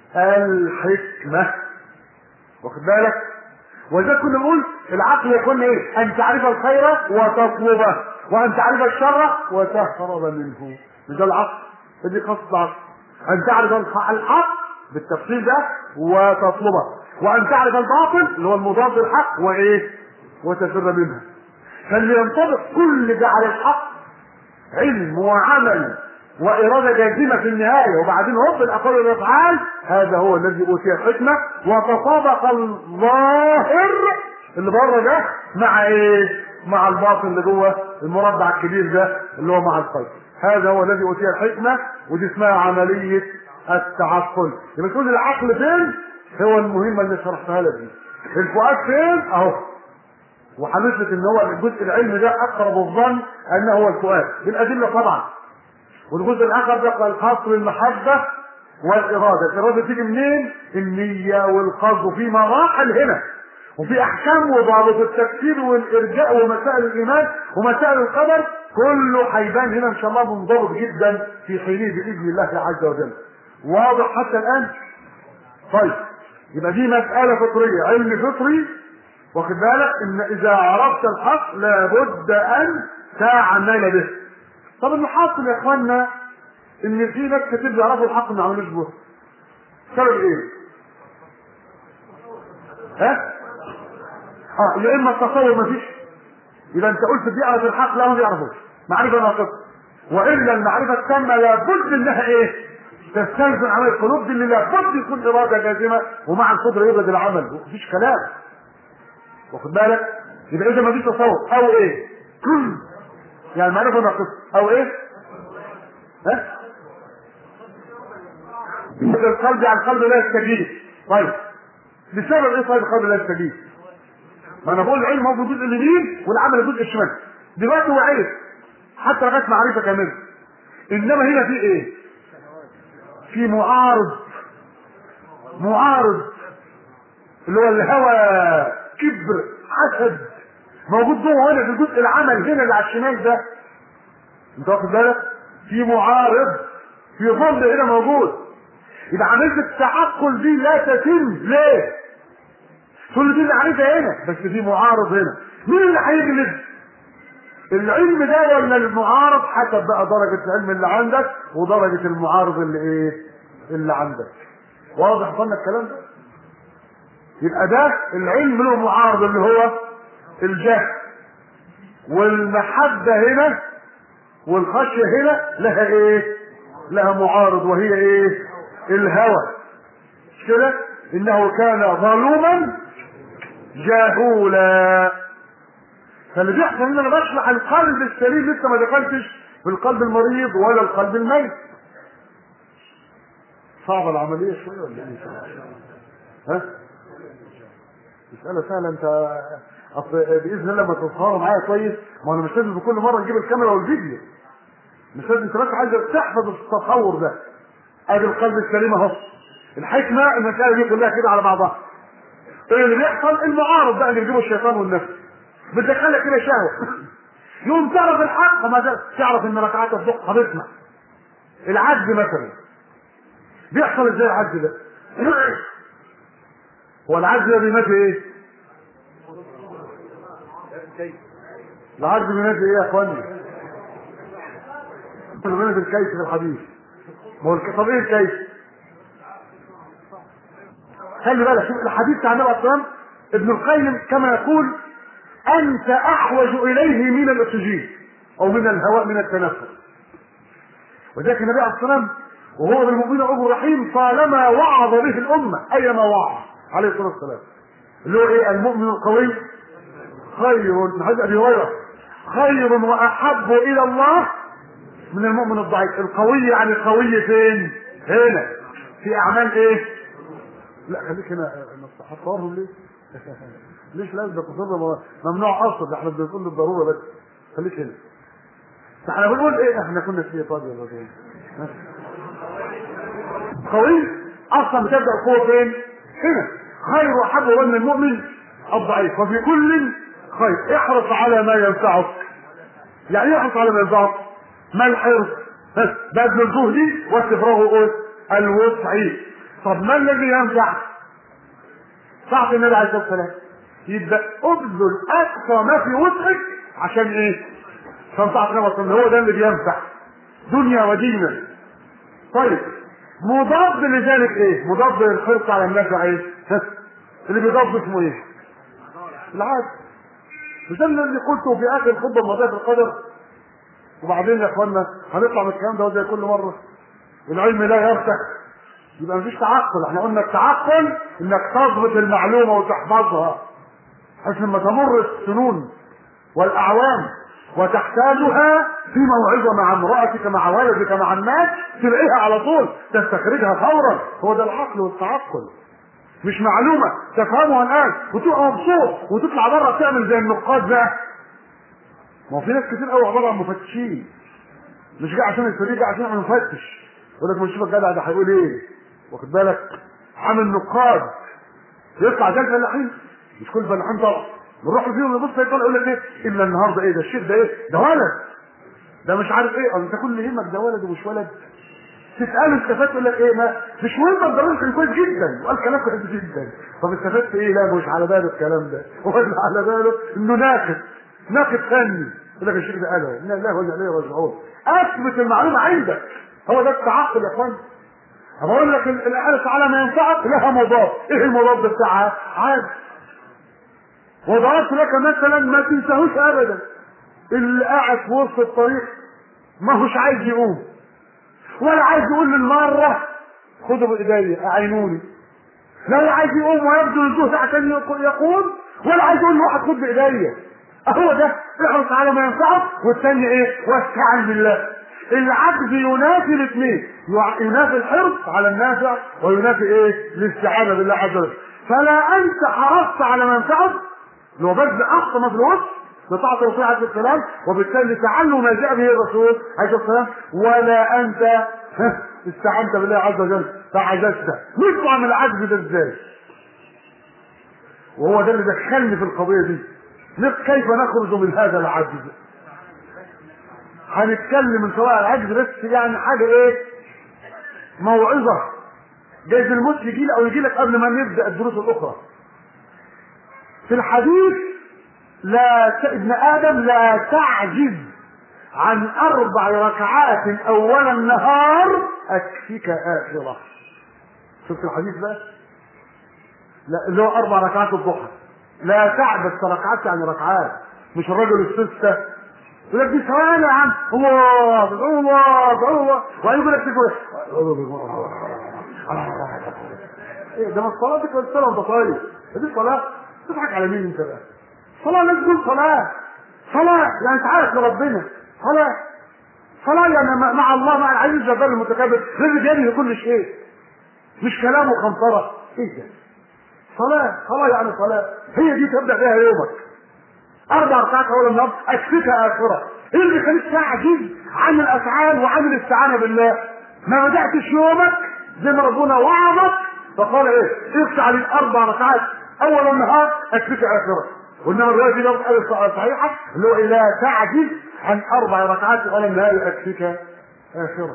S2: الحكمة واخد بالك؟ وإذا كنا نقول العقل يكون ايه؟ أن تعرف الخير وتطلبه وأن تعرف الشر وتهرب منه ده العقل دي قصة العقل أن تعرف الحق بالتفصيل ده وتطلبه وأن تعرف الباطل اللي هو المضاد للحق وإيه؟ وتفر منه فاللي ينطبق كل ده على الحق علم وعمل وإرادة جازمة في النهاية وبعدين هوب الأقوال والأفعال هذا هو الذي أوتي الحكمة وتطابق الظاهر اللي بره ده مع إيه؟ مع الباطن اللي جوه المربع الكبير ده اللي هو مع القلب هذا هو الذي أوتي الحكمة ودي اسمها عملية التعقل يبقى تقول العقل فين؟ هو المهمة اللي شرحتها لك دي الفؤاد فين؟ أهو وهنثبت ان هو الجزء العلمي ده اقرب الظن انه هو الفؤاد بالادله طبعا والجزء الاخر ده الخاص بالمحبه والاراده الاراده تيجي منين النيه والقصد وفي مراحل هنا وفي احكام وضابط التفسير والارجاء ومسائل الايمان ومسائل القدر كله هيبان هنا ان شاء الله منضبط جدا في حينه باذن الله عز وجل واضح حتى الان طيب يبقى دي مساله فطريه علم فطري واخد بالك ان اذا عرفت الحق لابد ان تعمل به طب المحاصل يا اخوانا ان في ناس كتير بيعرفوا الحق ما عملوش به سبب ايه؟ ها؟ اه يا اما التصور ما فيش يبقى انت قلت بيعرف الحق لا ما بيعرفوش معرفه ناقصه والا المعرفه التامه لابد انها ايه؟ تستلزم عمل القلوب دي اللي لابد يكون اراده جازمه ومع القدره يوجد العمل مفيش كلام واخد بالك يبقى اذا ما فيش تصور او ايه يعني معرفه ناقصه او ايه ها القلب على القلب لا يستجيب طيب بسبب ايه طيب القلب لا يستجيب ما انا بقول العلم هو في الجزء اليمين والعمل الجزء الشمال دلوقتي هو عرف حتى لغايه معرفه كامله انما هنا في ايه في معارض معارض اللي هو الهوى كبر حسد موجود جوه هنا في الجزء العمل هنا اللي على الشمال ده انت واخد بالك في معارض في ظل هنا موجود يبقى عمليه التعقل دي لا تتم ليه؟ كل دي اللي عارفها هنا بس في معارض هنا مين اللي هيجلد؟ العلم ده ولا المعارض حسب بقى درجة العلم اللي عندك ودرجة المعارض اللي ايه؟ اللي عندك. واضح قلنا الكلام ده؟ يبقى ده العلم له معارض اللي هو الجهل. والمحبة هنا والخشية هنا لها ايه؟ لها معارض وهي ايه؟ الهوى. مش كده؟ انه كان ظلوما جاهولا فاللي بيحصل ان انا بشرح القلب السليم لسه ما دخلتش في القلب المريض ولا القلب الميت صعبة العملية شوية ولا ايه؟ ها؟ مسألة سهلة انت اصل باذن الله لما تظهروا معايا كويس ما انا مش لازم كل مرة نجيب الكاميرا والفيديو مش لازم انت بس عايز تحفظ التصور ده ادي القلب السليم اهو الحكمة المسألة دي كلها كده على بعضها ايه اللي بيحصل المعارض بقى اللي بيجيبه الشيطان والنفس بتدخلك كده شهوة يوم تعرف الحق ما تعرف ان ركعات الضحى هتسمع العجز مثلا بيحصل ازاي العجز ده هو العجز ده بيمثل ايه العجز بيمثل ايه يا اخواني بيمثل الكيس في الحديث ما هو الك- طب ايه الكيس خلي بالك شوف الحديث بتاع النبي عليه الصلاه والسلام ابن القيم كما يقول انت احوج اليه من الاكسجين او من الهواء من التنفس وذلك النبي عليه الصلاه والسلام وهو بالمؤمنين رؤوف رحيم طالما وعظ به الامه ايما وعظ عليه الصلاه والسلام اللي هو ايه المؤمن القوي خير من حديث ابي هريره خير واحب الى الله من المؤمن الضعيف القوي يعني قوي فين هنا في اعمال ايه لا خليك هنا هتصورهم ليه ليش لازم ده تصور ممنوع اصلا ده احنا بنقول للضروره بس خليك هنا احنا بنقول ايه احنا كنا في طيب يا رجل قوي اصلا بتبدا القوه فين هنا خير واحب ظن المؤمن الضعيف وفي كل خير احرص على ما ينفعك يعني ايه احرص على ما ينفعك ما الحرص بس بذل الجهد واستفراغ ايه الوسع طب ما الذي ينفع صح النبي عليه الصلاه والسلام يبقى ابذل اقصى ما في وسعك عشان ايه تنفع النبي هو ده اللي بينفع دنيا ودينا طيب مضاد لذلك ايه مضاد للحرص على النفع ايه ها؟ اللي بيضاد اسمه ايه العاد مش ده اللي قلته في اخر خطبه الماضيه في القدر وبعدين يا اخوانا هنطلع من الكلام ده زي كل مره العلم لا يفتح يبقى مفيش تعقل احنا قلنا التعقل انك تضبط المعلومه وتحفظها بحيث لما تمر السنون والاعوام وتحتاجها في موعظه مع امراتك مع ولدك مع الناس تلاقيها على طول تستخرجها فورا هو ده العقل والتعقل مش معلومه تفهمها الان وتبقى مبسوط وتطلع بره تعمل زي النقاد بقى ما هو في ناس كتير قوي عباره عن مفتشين مش جاي عشان الفريق جاي عشان يعمل مفتش يقول لك مش شوف الجدع ده هيقول ايه واخد بالك عامل نقاد يطلع زي الفلاحين مش كل الفلاحين طبعا بنروح فيهم نبص يطلع يقول لك ايه الا النهارده ايه ده الشيخ ده ايه ده ولد ده مش عارف ايه انت كل اللي يهمك ده ولد ومش ولد تساله استفدت يقول لك ايه ما مش مهم الضروري كان كويس جدا وقال كلام كويس جدا طب استفدت ايه لا مش على باله الكلام ده هو اللي على باله انه ناقد ناقد فني يقول لك الشيخ ده قالها ان الله ولا عليه راجعون اثبت المعلومه عندك هو ده التعقل يا فندم بقول لك الاحرص على ما ينفعك لها مضاد ايه المضاد بتاعها عاد وضربت لك مثلا ما تنساهوش ابدا اللي قاعد في وسط الطريق ما هوش عايز يقوم ولا عايز يقول للمره خدوا بايديا اعينوني لا عايز يقوم ويبذل الجهد عشان يقوم ولا عايز يقول لواحد خد بايديا هو ده احرص على ما ينفعك والثاني ايه واستعن بالله العجز ينافي الاثنين ينافي الحرص على النافع وينافي ايه الاستعانه بالله عز وجل فلا انت حرصت على ما ينفعك لو بذل اقصى ما في الوسط بطاعة الرسول عليه الصلاة والسلام وبالتالي تعلم ما جاء به الرسول عليه الصلاة والسلام ولا أنت ها، استعنت بالله عز وجل فعجزت نطلع من العجز ده ازاي؟ وهو ده اللي دخلني في القضية دي نف- كيف نخرج من هذا العجز هنتكلم من سواء العجز بس يعني حاجة ايه موعظة جايز الموت يجي او يجي لك قبل ما نبدأ الدروس الأخرى في الحديث لا ت... ابن آدم لا تعجز عن أربع ركعات أول النهار أكفيك آخرة شفت الحديث بقى؟ لا اللي هو أربع ركعات الضحى لا تعبس ركعات يعني ركعات مش الرجل الستة يقول لك دي ثواني يا عم الله الله الله وبعدين يقول لك تقول ايه ده مش صلاتك ولا الصلاه وانت طاير دي صلاه تضحك على مين انت بقى؟ صلاه الناس تقول صلاه صلاه يعني تعالى لربنا صلاه صلاه يعني مع- مع الله مع العزيز الجبار المتكبر الذي بيده كل شيء مش كلام وخنصره ايه ده؟ صلاه صلاه يعني صلاه هي دي تبدا بها يومك اربع ركعات اول النهار اكفيك اخره ايه اللي يخليك تعجز عن الافعال وعن الاستعانه بالله ما بداتش يومك زي ما ربنا وعظك فقال ايه اخشى عن الاربع ركعات اول النهار اكفيك اخره وانما الروايه دي لفظ صحيحه اللي هو لا تعجز عن اربع ركعات اول النهار اكفيك اخره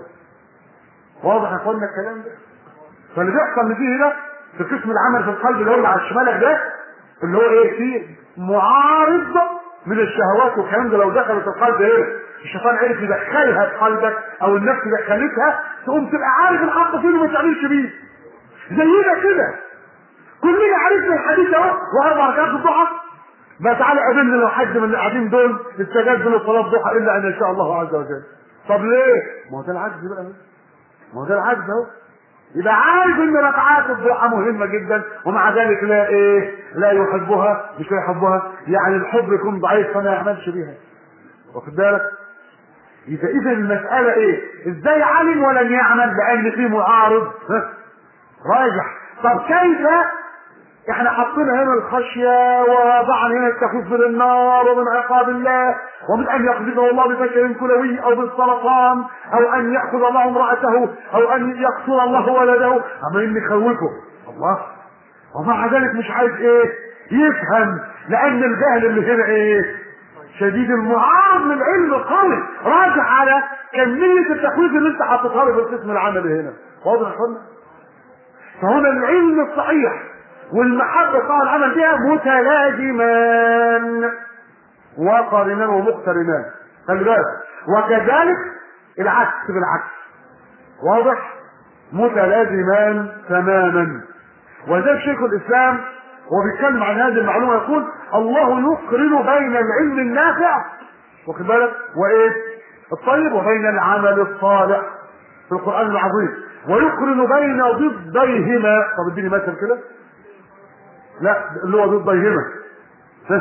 S2: واضح يا اخوانا الكلام ده فاللي بيحصل اللي فيه هنا في قسم العمل في القلب اللي هو اللي على شمالك ده اللي هو ايه فيه معارض من الشهوات والكلام ده لو دخلت القلب ايه الشيطان عرف يدخلها في قلبك او النفس دخلتها تقوم تبقى عارف الحق فين وما تعملش بيه زينا كده كلنا عرفنا الحديث اهو واربع ركعات الضحى ما تعالى قابلنا لو حد من اللي قاعدين دول استجاب لصلاه الضحى الا ان شاء الله عز وجل طب ليه؟ ما هو ده العجز بقى ما هو ده العجز اهو يبقى عارف ان ركعات الضحى مهمه جدا ومع ذلك لا ايه لا يحبها مش لا يحبها يعني الحب يكون ضعيف فما يعملش بيها واخد بالك يبقى اذا المساله ايه ازاي علم ولم يعمل لان في معارض ها؟ راجح طب كيف احنا حطينا هنا الخشيه ووضعنا هنا التخويف من النار ومن عقاب الله ومن ان يقذفه الله بفشل كلوي او بالسرطان او ان ياخذ الله امراته او ان يقتل الله ولده عمالين نخوفه الله ومع ذلك مش عايز ايه يفهم لان الجهل اللي هنا ايه شديد المعارض للعلم قوي راجع على كمية التخويف اللي انت حاططها له في القسم العملي هنا واضح يا اخوانا؟ فهنا العلم الصحيح والمحبة طبعا العمل بها متلازمان وقارنان ومقترنان خلي بالك وكذلك العكس بالعكس واضح متلازمان تماما وذلك شيخ الاسلام وهو بيتكلم عن هذه المعلومه يقول الله يقرن بين العلم النافع واخد بالك وايه الطيب وبين العمل الصالح في القران العظيم ويقرن بين ضديهما طب اديني مثل كده لا اللي هو ضديهما ها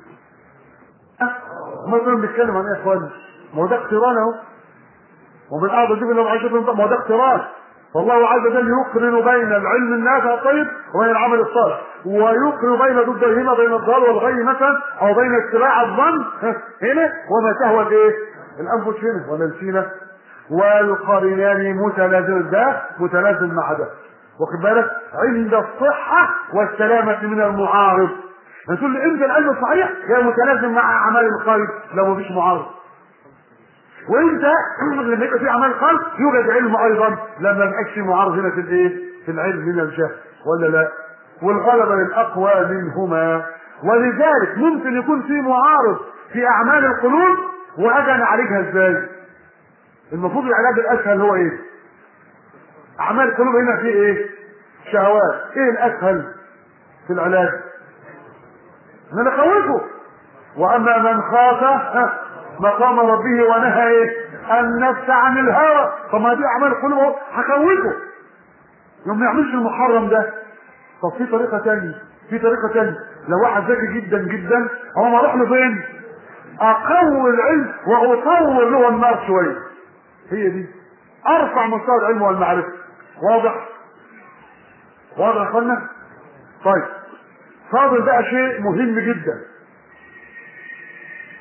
S2: مثلا بيتكلم عن ايه يا اخوان ما هو ده اقتران اهو ومن اعظم الجبل اللي هو عايشه ما هو ده اقتران فالله عز وجل يقرن بين العلم النافع الطيب وبين العمل الصالح ويقرن بين ضديهما بين الضال والغي مثلا او بين اتباع الظن هنا وما تهوى الايه؟ الانفس هنا ولا نسينا والقرنان متلازم ده متلازم مع ده واخد بالك عند الصحة والسلامة من المعارض تقول لي امتى العلم الصحيح هي متلازم مع اعمال القلب لو مفيش معارض وانت لما يبقى في اعمال قلب يوجد علم ايضا لما ما يبقاش في معارض هنا في الايه؟ في العلم من الجهل ولا لا؟ والغلبة للاقوى منهما ولذلك ممكن يكون في معارض في اعمال القلوب واجي نعالجها ازاي؟ المفروض العلاج الاسهل هو ايه؟ اعمال القلوب هنا في ايه؟ شهوات، ايه الاسهل في العلاج؟ ان نخوفه واما من خاف ها، مقام ربه ونهى ايه؟ النفس عن الهوى طب ما دي اعمال القلوب اهو هخوفه يوم ما يعملش المحرم ده طب في طريقه تانية في طريقه تانية لو واحد ذكي جدا جدا هو ما اروح له فين؟ اقوي العلم واطور له النار شويه هي دي ارفع مستوى العلم والمعرفه واضح واضح يا اخوانا طيب فاضل بقى شيء مهم جدا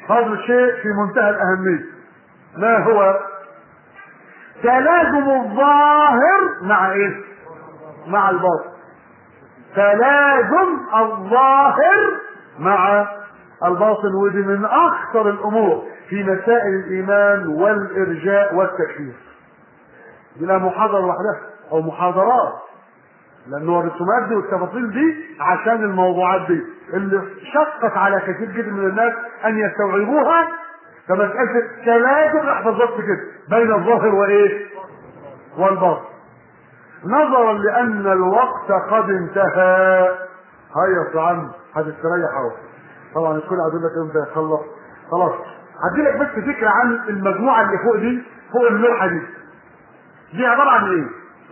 S2: هذا الشيء في منتهى الأهمية ما هو تلازم الظاهر مع ايه مع الباطن تلازم الظاهر مع الباطن ودي من اخطر الامور في مسائل الايمان والارجاء والتكفير دي لها محاضره لوحدها او محاضرات لانه الرسومات دي والتفاصيل دي عشان الموضوعات دي اللي شقت على كثير جدا من الناس ان يستوعبوها فمسألة تلازم احفظ بس كده بين الظاهر وايه والباطن نظرا لان الوقت قد انتهى هيا يا عم هتستريح اهو طبعا الكل عايز لك امتى يخلص خلاص هدي لك بس فكره عن المجموعه اللي فوق دي فوق اللوحه دي دي عباره عن ايه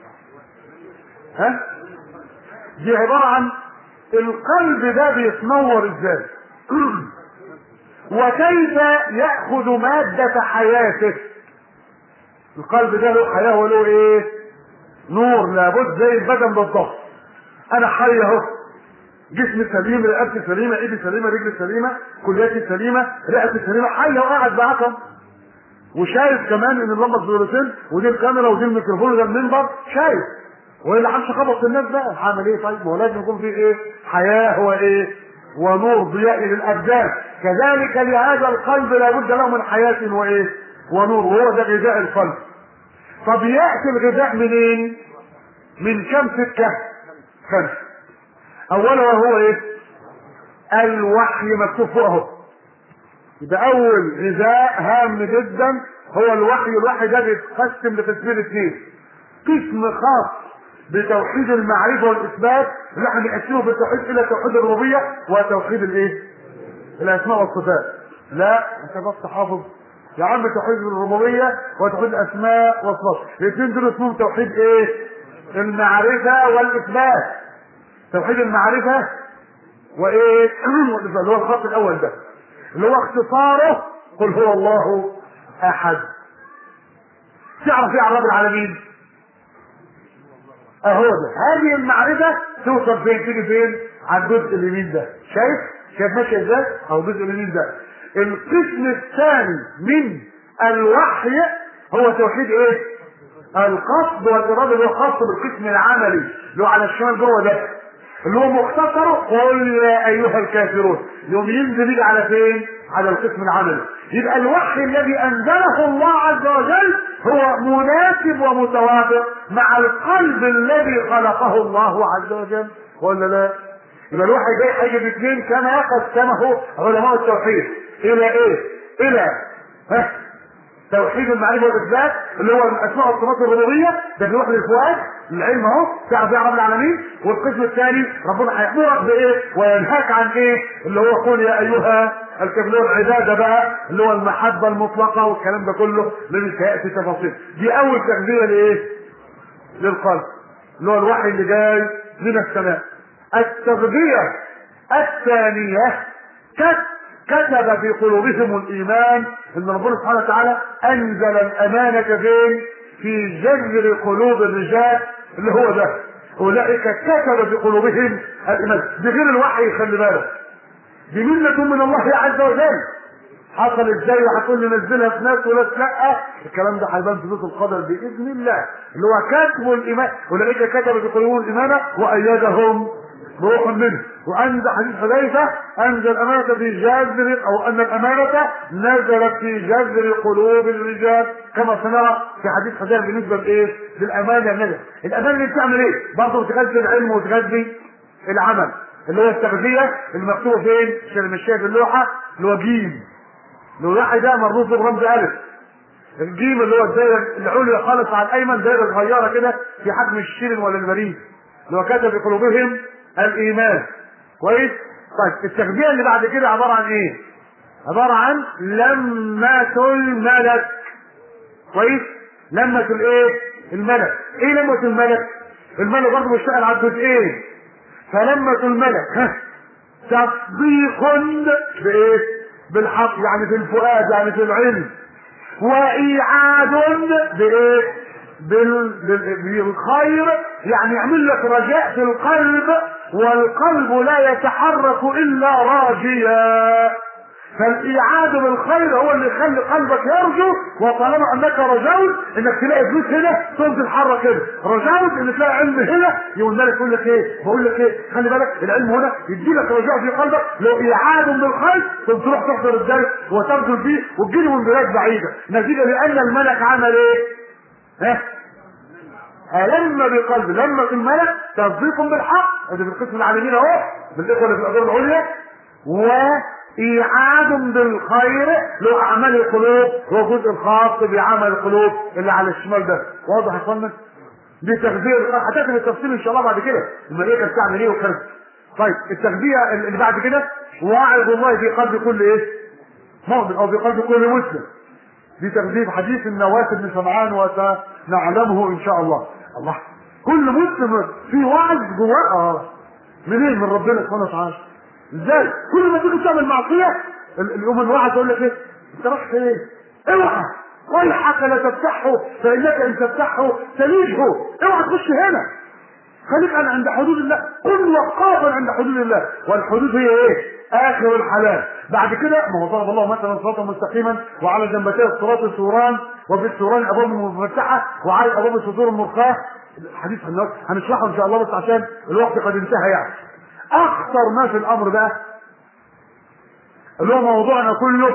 S2: ها دي عباره عن القلب ده بيتنور ازاي وكيف ياخذ ماده حياته القلب ده له حياه وله ايه نور لابد زي البدن بالضبط انا حي اهو جسمي سليم رقبتي سليمه ايدي سليمه رجلي سليمه كلياتي سليمه رئتي سليمه حي وقاعد معاكم وشايف كمان ان اللمبه فلوريسنت ودي الكاميرا ودي الميكروفون وده المنبر شايف والا عمش خبط الناس بقى هعمل ايه طيب ما هو لازم يكون في ايه حياه وايه ونور ضياء للابدان كذلك لهذا القلب لابد له من حياه وايه ونور وهو ده غذاء القلب طب ياتي الغذاء منين من كم سكه خمسه اولا وهو ايه الوحي مكتوب فوق اهو يبقى اول غذاء هام جدا هو الوحي الوحي ده بيتقسم لقسمين اثنين قسم خاص بتوحيد المعرفه والاثبات اللي احنا بنقسمه بالتوحيد الى توحيد الربوبيه وتوحيد الايه الاسماء والصفات لا انت بس حافظ يا عم توحيد الربوبيه وتوحيد الاسماء والصفات الاثنين دول اسمهم توحيد ايه المعرفه والاثبات توحيد المعرفه وايه اللي هو الخط الاول ده اللي هو اختصاره قل هو الله احد تعرف ايه عن رب العالمين اهو ده هذه المعرفه توصل فين تيجي فين على الجزء اليمين ده شايف شايف ماشي ازاي او الجزء اليمين ده القسم الثاني من الوحي هو توحيد ايه القصد والاراده اللي هو خاص بالقسم العملي اللي هو على الشمال جوه ده اللي هو مختصره قل يا ايها الكافرون يوم ينزل يجي على فين على القسم العملي يبقى الوحي الذي انزله الله عز وجل هو مناسب ومتوافق مع القلب الذي خلقه الله عز وجل ولا لا يبقى الوحي جاي هيجي باثنين كما قسمه علماء التوحيد الى ايه الى ها توحيد المعرفه والاثبات اللي هو الاسماء والصفات الربوبيه ده في وحده الفؤاد العلم اهو تعرف يا رب العالمين والقسم الثاني ربنا هيامرك بايه وينهاك عن ايه اللي هو قول يا ايها الكافرون عباده بقى اللي هو المحبه المطلقه والكلام ده كله اللي مش هياتي تفاصيل دي اول تغذيه لايه؟ للقلب اللي هو الوحي اللي جاي من السماء التغذيه الثانيه كتب في قلوبهم الايمان ان ربنا سبحانه وتعالى انزل الامانه فين؟ في جذر قلوب الرجال اللي هو ده اولئك كتب في قلوبهم الايمان بغير الوحي خلي بالك دي منة من الله عز وجل حصل ازاي وهتقول لي نزلها في ناس وناس لا الكلام ده هيبان في نص القدر باذن الله اللي هو كتب الايمان اولئك كتب في قلوبهم الايمان وايدهم بروح منه وعند حديث حذيفة أنزل الأمانة في جذر أو أن الأمانة نزلت في جذر قلوب الرجال كما سنرى في حديث حذيفة بالنسبة لإيه؟ للأمانة النزل الأمانة اللي بتعمل إيه؟ برضه بتغذي العلم وتغذي العمل اللي هو التغذية المكتوبة فين؟ عشان مش شايف اللوحة اللي هو جيم اللوحة ده مربوط برمز ألف الجيم اللي هو الدايرة العليا خالص على الأيمن دايرة صغيرة كده في حجم الشيرين ولا البريد اللي هو كتب في قلوبهم الايمان كويس طيب التغذيه اللي بعد كده عباره عن ايه عباره عن لمة الملك كويس لمة الايه الملك ايه لمة الملك الملك برضه بيشتغل على الجزئين فلمة الملك ها تصديق بايه بالحق يعني في الفؤاد يعني في العلم وايعاد بايه بال... بال... بالخير يعني يعمل لك رجاء في القلب والقلب لا يتحرك الا راجيا فالايعاد بالخير هو اللي يخلي قلبك يرجو وطالما انك رجوت انك تلاقي فلوس هنا تقوم تتحرك كده رجوت ان تلاقي علم هنا يقول لك يقول لك ايه بقول لك ايه خلي بالك العلم هنا يدي لك رجاء في قلبك لو ايعاد بالخير ثم تروح تحضر الدرس وتبذل فيه وتجيله من بلاد بعيده نتيجه لان الملك عمل ايه؟ ها؟ ألم بقلب لما في الملك تصديق بالحق هذا في القسم العالمين اهو بالاخوه اللي في الادوار العليا وإيعاد بالخير له أعمال القلوب هو جزء الخاص بعمل القلوب اللي على الشمال ده واضح يا اخوانا؟ دي تغذية هتاخد التفصيل إن شاء الله بعد كده الملائكة بتعمل إيه وكذا طيب التغذية اللي بعد كده واعظ الله في قلب كل إيه؟ مؤمن أو في قلب كل مسلم دي تغذية حديث النواس بن سمعان وسنعلمه إن شاء الله الله كل مسلم في وعظ جواه اه منين من ربنا سبحانه وتعالى ازاي كل ما تيجي تعمل معصيه اليوم الواحد يقول لك ايه انت رايح فين اوعى ويحك لا تفتحه فانك ان تفتحه تليجه اوعى تخش هنا خليك أنا عند حدود الله كن وقافا عند حدود الله والحدود هي ايه اخر الحلال بعد كده ما هو ضرب الله مثلا صراطا مستقيما وعلى جنبتي الصراط سوران وفي السوران ابواب مفتحه وعلى ابواب الصدور المرخاه الحديث هنشرحه ان شاء الله بس عشان الوقت قد انتهى يعني اخطر ما في الامر بقى اللي هو موضوعنا كله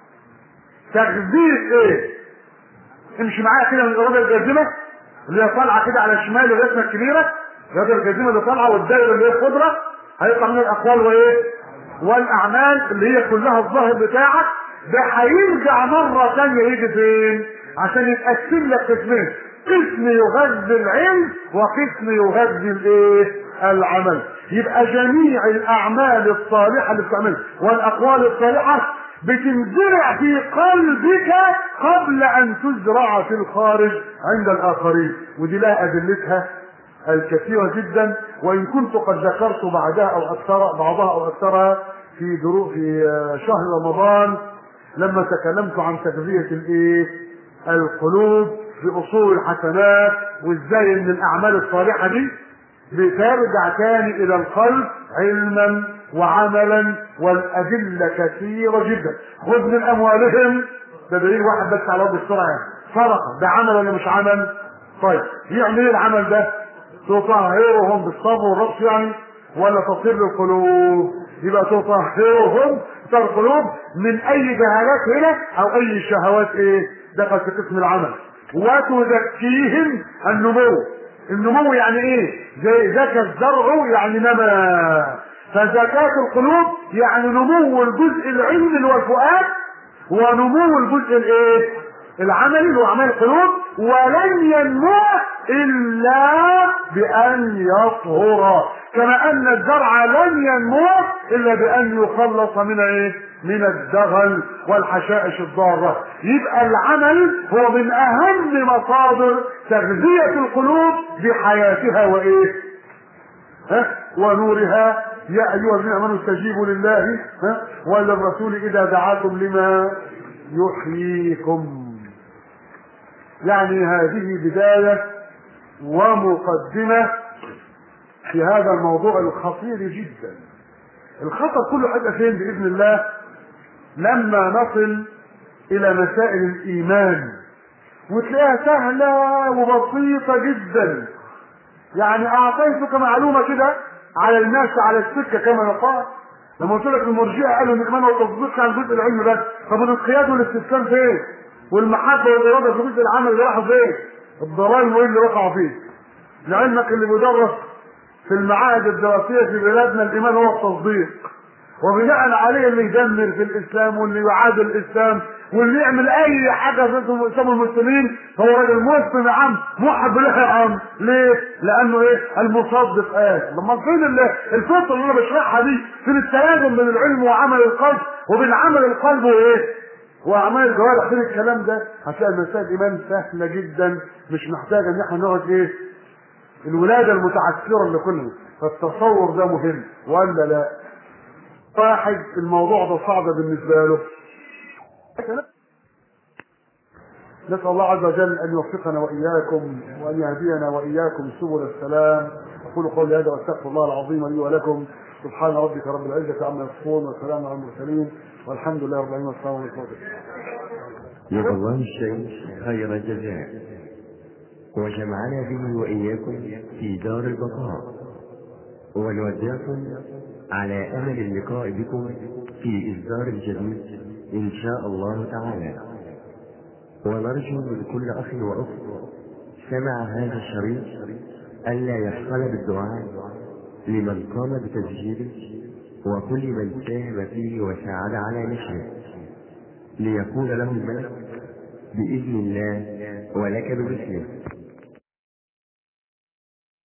S2: تغذيه ايه امشي معايا كده من الاراده الجازمه اللي هي طالعه كده على الشمال الرسمه الكبيره الاراده الجازمه اللي طالعه والدائره اللي هي الخضره هيطلع من الاقوال وايه والاعمال اللي هي كلها الظاهر بتاعك ده هيرجع مره ثانيه يجي فين عشان يتقسم لك قسمين قسم يغذي العلم وقسم يغذي الايه العمل يبقى جميع الاعمال الصالحه اللي بتعملها والاقوال الصالحه بتنزرع في قلبك قبل ان تزرع في الخارج عند الاخرين ودي لها ادلتها الكثيره جدا وان كنت قد ذكرت بعدها او اكثر بعضها او اكثرها في درو في شهر رمضان لما تكلمت عن تغذيه الايه القلوب باصول الحسنات وازاي ان الاعمال الصالحه دي بترجع تاني الى القلب علما وعملا والادله كثيره جدا خذ من اموالهم ده دليل واحد بس على وجه السرعه يعني صدقه ده عمل ولا مش عمل؟ طيب يعمل ايه العمل ده؟ تطهرهم بالصبر والرقص يعني ولا تطهير للقلوب يبقى تطهرهم القلوب من اي جهالات هنا او اي شهوات ايه دخل في قسم العمل وتزكيهم النمو النمو يعني ايه زي زكى الزرع يعني نما فزكاة القلوب يعني نمو الجزء العلمي اللي هو الفؤاد ونمو الجزء الايه العملي اللي هو اعمال القلوب ولن ينمو الا بان يطهر كما ان الزرع لن ينمو الا بان يخلص من ايه من الدغل والحشائش الضاره يبقى العمل هو من اهم مصادر تغذيه القلوب بحياتها وايه ها ونورها يا ايها الذين امنوا استجيبوا لله ها وللرسول اذا دعاكم لما يحييكم يعني هذه بدايه ومقدمه في هذا الموضوع الخطير جدا الخطر كله هيبقى فين باذن الله لما نصل الى مسائل الايمان وتلاقيها سهله وبسيطه جدا يعني اعطيتك معلومه كده على الناس على السكه كما يقال لما قلت لك المرجئه قالوا ان الايمان والتصديق كان جزء العلم بس طب الانقياد والاستسلام فين؟ والمحبه والاراده في جزء العمل اللي راحوا فين؟ الضلال وايه اللي وقعوا فيه؟ لعلمك اللي بيدرس في المعاهد الدراسيه في بلادنا الايمان هو التصديق وبناء عليه اللي يدمر في الاسلام واللي يعادل الاسلام واللي يعمل اي حاجه ضد اسلام المسلمين هو راجل مسلم يا عم موحد بالله يا عم ليه؟ لانه ايه؟ المصدق قال لما فين الفطره اللي انا بشرحها دي فين التلازم بين العلم وعمل القلب وبين عمل القلب وايه؟ واعمال الجوارح فين الكلام ده؟ هتلاقي مسائل الايمان سهله جدا مش محتاجه ان احنا نقعد ايه؟ الولاده المتعسره اللي كنا فالتصور ده مهم ولا لا؟ واحد الموضوع ده صعب بالنسبه له نسأل الله عز وجل أن يوفقنا وإياكم وأن يهدينا وإياكم سبل السلام اقول قولي هذا واستغفر الله العظيم لي ولكم سبحان ربك رب العزه عما يصفون والسلام على المرسلين والحمد لله رب العالمين والسلام عليكم
S3: جزا الله الشيخ خير الجزاء وجمعنا به وإياكم في دار البقاء ونودعكم على أمل اللقاء بكم في إصدار الجديد إن شاء الله تعالى ونرجو من كل أخ وأخت سمع هذا الشريط ألا يبخل بالدعاء لمن قام بتسجيله وكل من ساهم فيه وساعد على نشره ليكون له الملك بإذن الله ولك بمثله